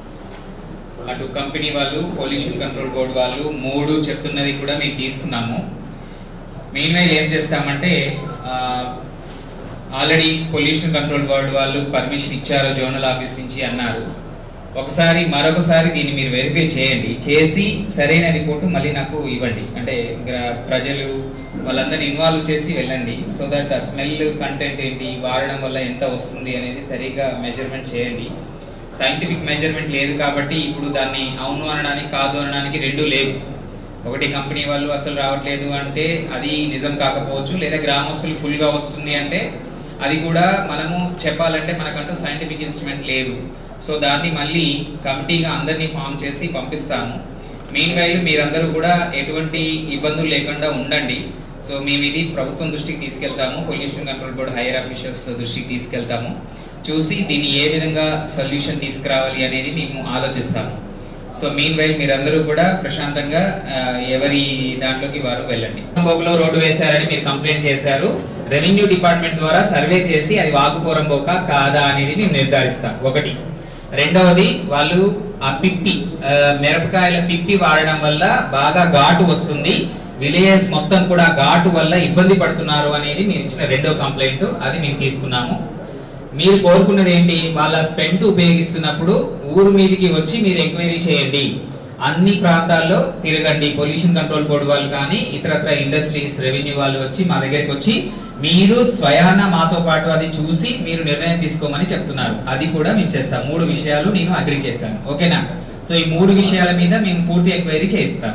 అటు కంపెనీ వాళ్ళు పొల్యూషన్ కంట్రోల్ బోర్డు వాళ్ళు మూడు చెప్తున్నది కూడా మేము తీసుకున్నాము మెయిన్ వైల్ ఏం చేస్తామంటే ఆ, ఆల్రెడీ పొల్యూషన్ కంట్రోల్ బోర్డు వాళ్ళు పర్మిషన్ ఇచ్చారు జోనల్ ఆఫీస్ నుంచి అన్నారు ఒకసారి మరొకసారి దీన్ని మీరు వెరిఫై చేయండి చేసి సరైన రిపోర్టు మళ్ళీ నాకు ఇవ్వండి అంటే గ్ర- ప్రజలు వాళ్ళందరినీ ఇన్వాల్వ్ చేసి వెళ్ళండి సో దట్ ఆ స్మెల్ కంటెంట్ ఏంటి వాడడం వల్ల ఎంత వస్తుంది అనేది సరిగ్గా మెజర్మెంట్ చేయండి సైంటిఫిక్ మెజర్మెంట్ లేదు కాబట్టి ఇప్పుడు దాన్ని అవును అనడానికి కాదు అనడానికి రెండు లేవు ఒకటి కంపెనీ వాళ్ళు అసలు రావట్లేదు అంటే అది నిజం కాకపోవచ్చు లేదా గ్రామస్తులు ఫుల్గా వస్తుంది అంటే అది కూడా మనము చెప్పాలంటే మనకంటూ సైంటిఫిక్ ఇన్స్ట్రుమెంట్ లేదు సో దాన్ని మళ్ళీ కమిటీగా అందరినీ ఫామ్ చేసి పంపిస్తాము మెయిన్ వైల్ మీరందరూ కూడా ఎటువంటి ఇబ్బందులు లేకుండా ఉండండి సో మేము ఇది ప్రభుత్వం దృష్టికి తీసుకెళ్తాము pollution control board higher officials దృష్టికి తీసుకెళ్తాము చూసి దీన్ని ఏ విధంగా సొల్యూషన్ తీసుకురావాలి అనేది మేము ఆలోచిస్తాము సో మెయిన్ వైల్ మీరందరూ కూడా ప్రశాంతంగా ఆ, ఎవరి దాంట్లోకి వారు వెళ్ళండి బోకులో రోడ్డు వేశారని మీరు కంప్లైంట్ చేశారు రెవెన్యూ డిపార్ట్మెంట్ ద్వారా సర్వే చేసి అది వాగుపోరం బోక కాదా అనేది మేము నిర్ధారిస్తాం ఒకటి రెండవది వాళ్ళు ఆ పిప్పి ఆ, మిరపకాయల పిప్పి వాడడం వల్ల బాగా ఘాటు వస్తుంది విలేజెస్ మొత్తం కూడా ఘాటు వల్ల ఇబ్బంది పడుతున్నారు అనేది మీరు ఇచ్చిన రెండో కంప్లైంట్ అది మేము తీసుకున్నాము మీరు కోరుకున్నది ఏంటి వాళ్ళ స్పెంట్ ఉపయోగిస్తున్నప్పుడు ఊరు మీదకి వచ్చి మీరు ఎంక్వైరీ చేయండి అన్ని ప్రాంతాల్లో తిరగండి పొల్యూషన్ కంట్రోల్ బోర్డు వాళ్ళు కానీ ఇతరత్ర ఇండస్ట్రీస్ రెవెన్యూ వాళ్ళు వచ్చి మా దగ్గరికి వచ్చి మీరు స్వయాన మాతో పాటు అది చూసి మీరు నిర్ణయం తీసుకోమని చెప్తున్నారు అది కూడా మేము చేస్తాం మూడు విషయాలు నేను అగ్రి చేశాను ఓకేనా సో ఈ మూడు విషయాల మీద మేము పూర్తి ఎంక్వైరీ చేయిస్తాం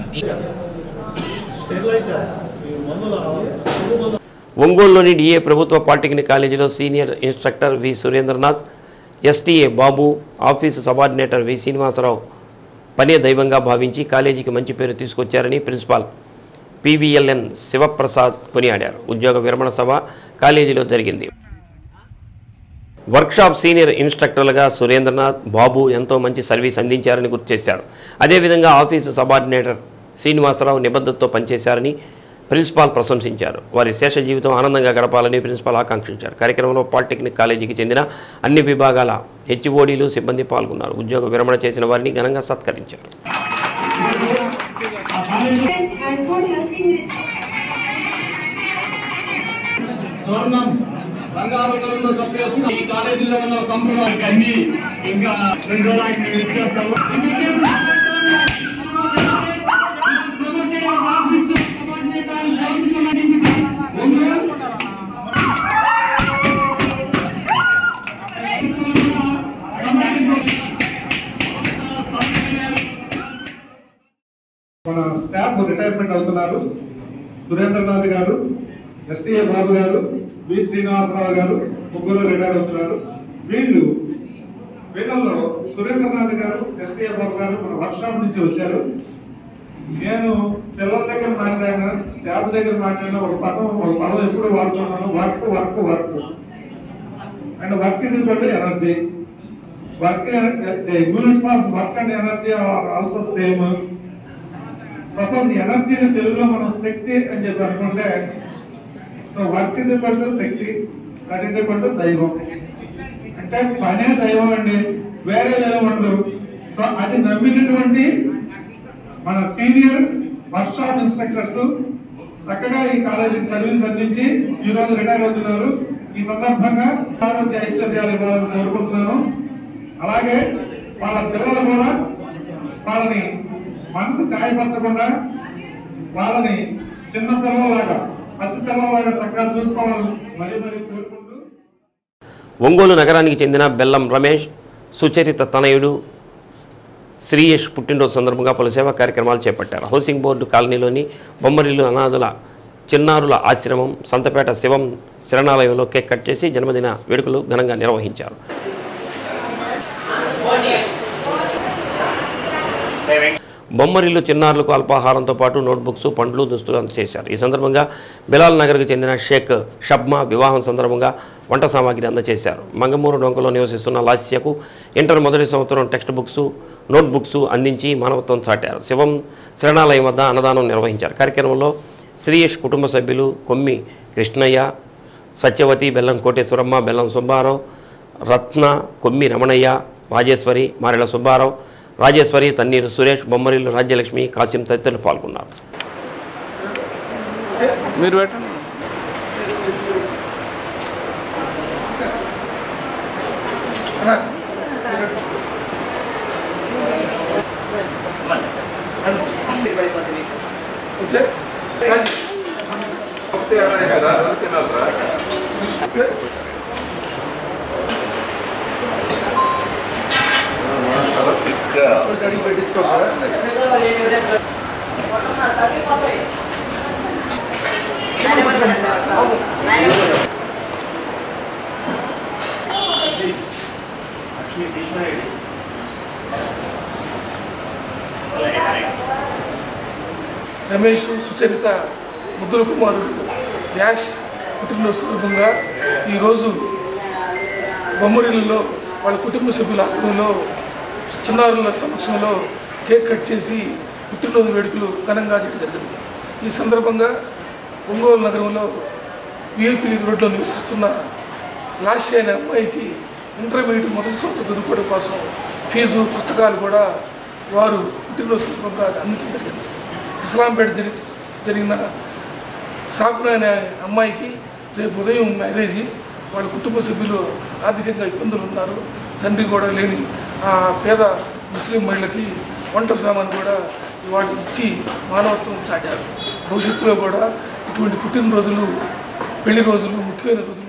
ఒంగోలులోని డిఏ ప్రభుత్వ పాలిటెక్నిక్ కాలేజీలో senior instructor V Surendranath STA Babu office subordinator V Srinivasarao పనే దైవంగా భావించి కాలేజీకి మంచి పేరు తీసుకొచ్చారని ప్రిన్సిపాల్ పివిఎల్ఎన్ శివప్రసాద్ కొనియాడారు ఉద్యోగ విరమణ సభ కాలేజీలో జరిగింది వర్క్షాప్ సీనియర్ ఇన్స్ట్రక్టర్లుగా సురేంద్రనాథ్ బాబు ఎంతో మంచి సర్వీస్ అందించారని గుర్తు చేశారు అదేవిధంగా ఆఫీసు సబార్డినేటర్ శ్రీనివాసరావు నిబద్ధతతో పనిచేశారని ప్రిన్సిపాల్ ప్రశంసించారు వారి శేష జీవితం ఆనందంగా గడపాలని ప్రిన్సిపాల్ ఆకాంక్షించారు కార్యక్రమంలో పాలిటెక్నిక్ కాలేజీకి చెందిన అన్ని విభాగాల హెచ్ఓడీలు సిబ్బంది పాల్గొన్నారు ఉద్యోగ విరమణ చేసిన వారిని ఘనంగా సత్కరించారు స్వర్ణం బంగారు కలర్లో కప్పేసి ఈ కాలేజీలో ఉన్న కంపెనీ అన్ని ఇంకా రెండు రోజులు ఇచ్చేస్తాము మన స్టాఫ్ రిటైర్మెంట్ అవుతున్నారు సురేంద్రనాథ్ గారు ఎస్టీఏ బాబు గారు వి శ్రీనివాసరావు గారు ముగ్గురు రిటైర్ అవుతున్నారు వీళ్ళు వీళ్ళల్లో సురేంద్రనాథ్ గారు ఎస్టీఏ బాబు గారు మన వర్క్షాప్ నుంచి వచ్చారు నేను పిల్లల దగ్గర మాట్లాడిన స్టాఫ్ దగ్గర మాట్లాడిన ఒక పదం ఒక పదం ఎప్పుడు వాడుతున్నాను work work work and work is equal to energy work units of work and energy are also same suppose ఎనర్జీని తెలుగులో మనం శక్తి అని చెప్పి అనుకుంటే so work is equal to శక్తి దట్ ఈస్ ఈక్వల్ టు దైవం అంటే పనే దైవం అండి వేరే దైవం ఉండదు సో అది నమ్మినటువంటి మన సీనియర్ వర్క్షాప్ ఇన్స్ట్రక్టర్స్ చక్కగా ఈ కాలేజీకి సర్వీస్ అందించి ఈ రోజు రిటైర్ అవుతున్నారు ఈ సందర్భంగా ఆరోగ్య ఐశ్వర్యాలు ఇవ్వాలని కోరుకుంటున్నాను అలాగే వాళ్ళ పిల్లలు కూడా వాళ్ళని మనసు గాయపరచకుండా వాళ్ళని చిన్న పిల్లలలాగా పసి పిల్లలలాగా చక్కగా చూసుకోవాలని మరీ మరీ కోరుకుంటూ ఒంగోలు నగరానికి చెందిన బెల్లం రమేష్ సుచరిత తనయుడు శ్రీయేష్ పుట్టినరోజు సందర్భంగా పలు సేవా కార్యక్రమాలు చేపట్టారు హౌసింగ్ బోర్డు కాలనీలోని బొమ్మరిల్లు అనాథుల చిన్నారుల ఆశ్రమం సంతపేట శివం శరణాలయంలో కేక్ కట్ చేసి జన్మదిన వేడుకలు ఘనంగా నిర్వహించారు బొమ్మరిల్లు చిన్నారులకు అల్పాహారంతో పాటు నోట్బుక్స్ పండ్లు దుస్తులు అందజేశారు ఈ సందర్భంగా బిలాల్ నగర్కు చెందిన షేక్ షబ్మా వివాహం సందర్భంగా వంట సామాగ్రి అందజేశారు మంగమూరు డొంకలో నివసిస్తున్న లాస్యకు ఇంటర్ మొదటి సంవత్సరం టెక్స్ట్ బుక్స్ నోట్బుక్స్ అందించి మానవత్వం చాటారు శివం శరణాలయం వద్ద అన్నదానం నిర్వహించారు కార్యక్రమంలో శ్రీయేష్ కుటుంబ సభ్యులు కొమ్మి కృష్ణయ్య సత్యవతి బెల్లం కోటేశ్వరమ్మ బెల్లం సుబ్బారావు రత్న కొమ్మి రమణయ్య రాజేశ్వరి మారెల సుబ్బారావు రాజేశ్వరి తన్నీరు సురేష్ బొమ్మరిల్లు రాజ్యలక్ష్మి కాసిం తదితరులు పాల్గొన్నారు మీరు పెట్టండి ఓకే రమేష్ సుచరిత ముద్దుల కుమారుడు యాష్ పుట్టినరోజు సందర్భంగా ఈరోజు బొమ్మరిల్లులో వాళ్ళ కుటుంబ సభ్యుల ఆధ్వర్యంలో చిన్నారుల సమక్షంలో కేక్ కట్ చేసి పుట్టినరోజు వేడుకలు ఘనంగా చేయడం జరిగింది ఈ సందర్భంగా ఒంగోలు నగరంలో విఐపి రోడ్లో నివసిస్తున్న లాస్ట్ అయిన అమ్మాయికి ఇంటర్మీడియట్ మొదటి సంవత్సరం చదువుకోవడం కోసం ఫీజు పుస్తకాలు కూడా వారు పుట్టినరోజు సందర్భంగా అందించడం జరిగింది ఇస్లాంపేట జరిగి జరిగిన సాకున అనే అమ్మాయికి రేపు ఉదయం మ్యారేజీ వాళ్ళ కుటుంబ సభ్యులు ఆర్థికంగా ఇబ్బందులు ఉన్నారు తండ్రి కూడా లేని ఆ పేద ముస్లిం మహిళకి వంట సామాన్ కూడా వాళ్ళు ఇచ్చి మానవత్వం చాటారు భవిష్యత్తులో కూడా ఇటువంటి పుట్టినరోజులు పెళ్లి రోజులు ముఖ్యమైన రోజులు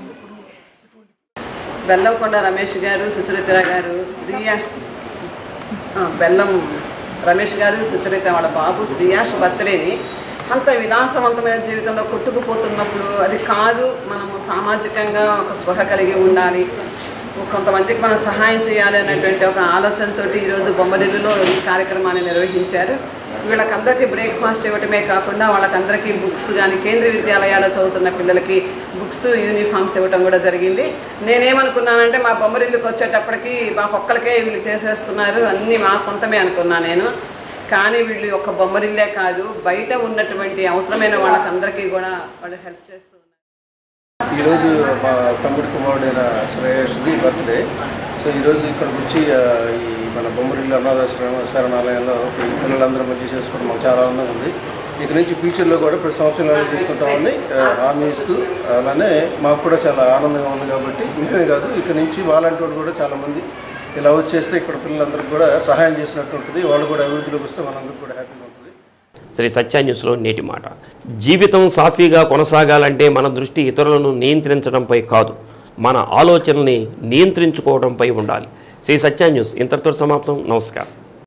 బెల్లంకొండ రమేష్ గారు సుచరిత గారు శ్రీయాష్ ఆ, బెల్లం రమేష్ గారు సుచరిత వాళ్ళ బాబు శ్రీయాష్ బర్త్డేని అంత విలాసవంతమైన జీవితంలో కొట్టుకుపోతున్నప్పుడు అది కాదు మనము సామాజికంగా ఒక స్పృహ కలిగి ఉండాలి కొంతమందికి మనం సహాయం చేయాలి అనేటువంటి ఒక ఆలోచనతో ఈరోజు బొమ్మరిల్లులో ఈ కార్యక్రమాన్ని నిర్వహించారు వీళ్ళకందరికీ బ్రేక్ఫాస్ట్ ఇవ్వటమే కాకుండా వాళ్ళకందరికీ బుక్స్ కానీ కేంద్రీయ విద్యాలయాల్లో చదువుతున్న పిల్లలకి బుక్స్ యూనిఫామ్స్ ఇవ్వటం కూడా జరిగింది నేనేమనుకున్నానంటే మా బొమ్మరిల్లుకి వచ్చేటప్పటికి మా ఒక్కరికే వీళ్ళు చేసేస్తున్నారు అన్నీ మా సొంతమే అనుకున్నా నేను కానీ వీళ్ళు ఒక బొమ్మరిల్లే కాదు బయట ఉన్నటువంటి అవసరమైన వాళ్ళకందరికీ కూడా వాళ్ళు హెల్ప్ చేస్తూ ఈరోజు మా తమ్ముడి కుమారుడైన శ్రేయస్ది బర్త్డే సో ఈరోజు ఇక్కడికి వచ్చి ఆ, ఈ మన బొమ్మరిల్లు అనాథాశ్రమ శరణాలయంలో ఈ పిల్లలందరూ మంచి చేసుకోవడం మాకు చాలా ఆనందంగా ఉంది ఇక నుంచి ఫ్యూచర్లో కూడా ప్రతి సంవత్సరం ఇలాగే తీసుకుంటామని ఆ, హామీ ఇస్తూ అలానే మాకు కూడా చాలా ఆనందంగా ఉంది కాబట్టి మేమే కాదు ఇక నుంచి వాళ్ళంటి వాళ్ళు కూడా చాలామంది ఇలా వచ్చేస్తే ఇక్కడ పిల్లలందరికీ కూడా సహాయం చేసినట్టు ఉంటుంది వాళ్ళు కూడా అభివృద్ధిలోకి వస్తే మనందరికీ కూడా హ్యాపీగా ఉంటుంది శ్రీ సత్య న్యూస్లో నేటి మాట జీవితం సాఫీగా కొనసాగాలంటే మన దృష్టి ఇతరులను నియంత్రించడంపై కాదు మన ఆలోచనల్ని నియంత్రించుకోవడంపై ఉండాలి శ్రీ సత్య న్యూస్ ఇంతటితో సమాప్తం నమస్కారం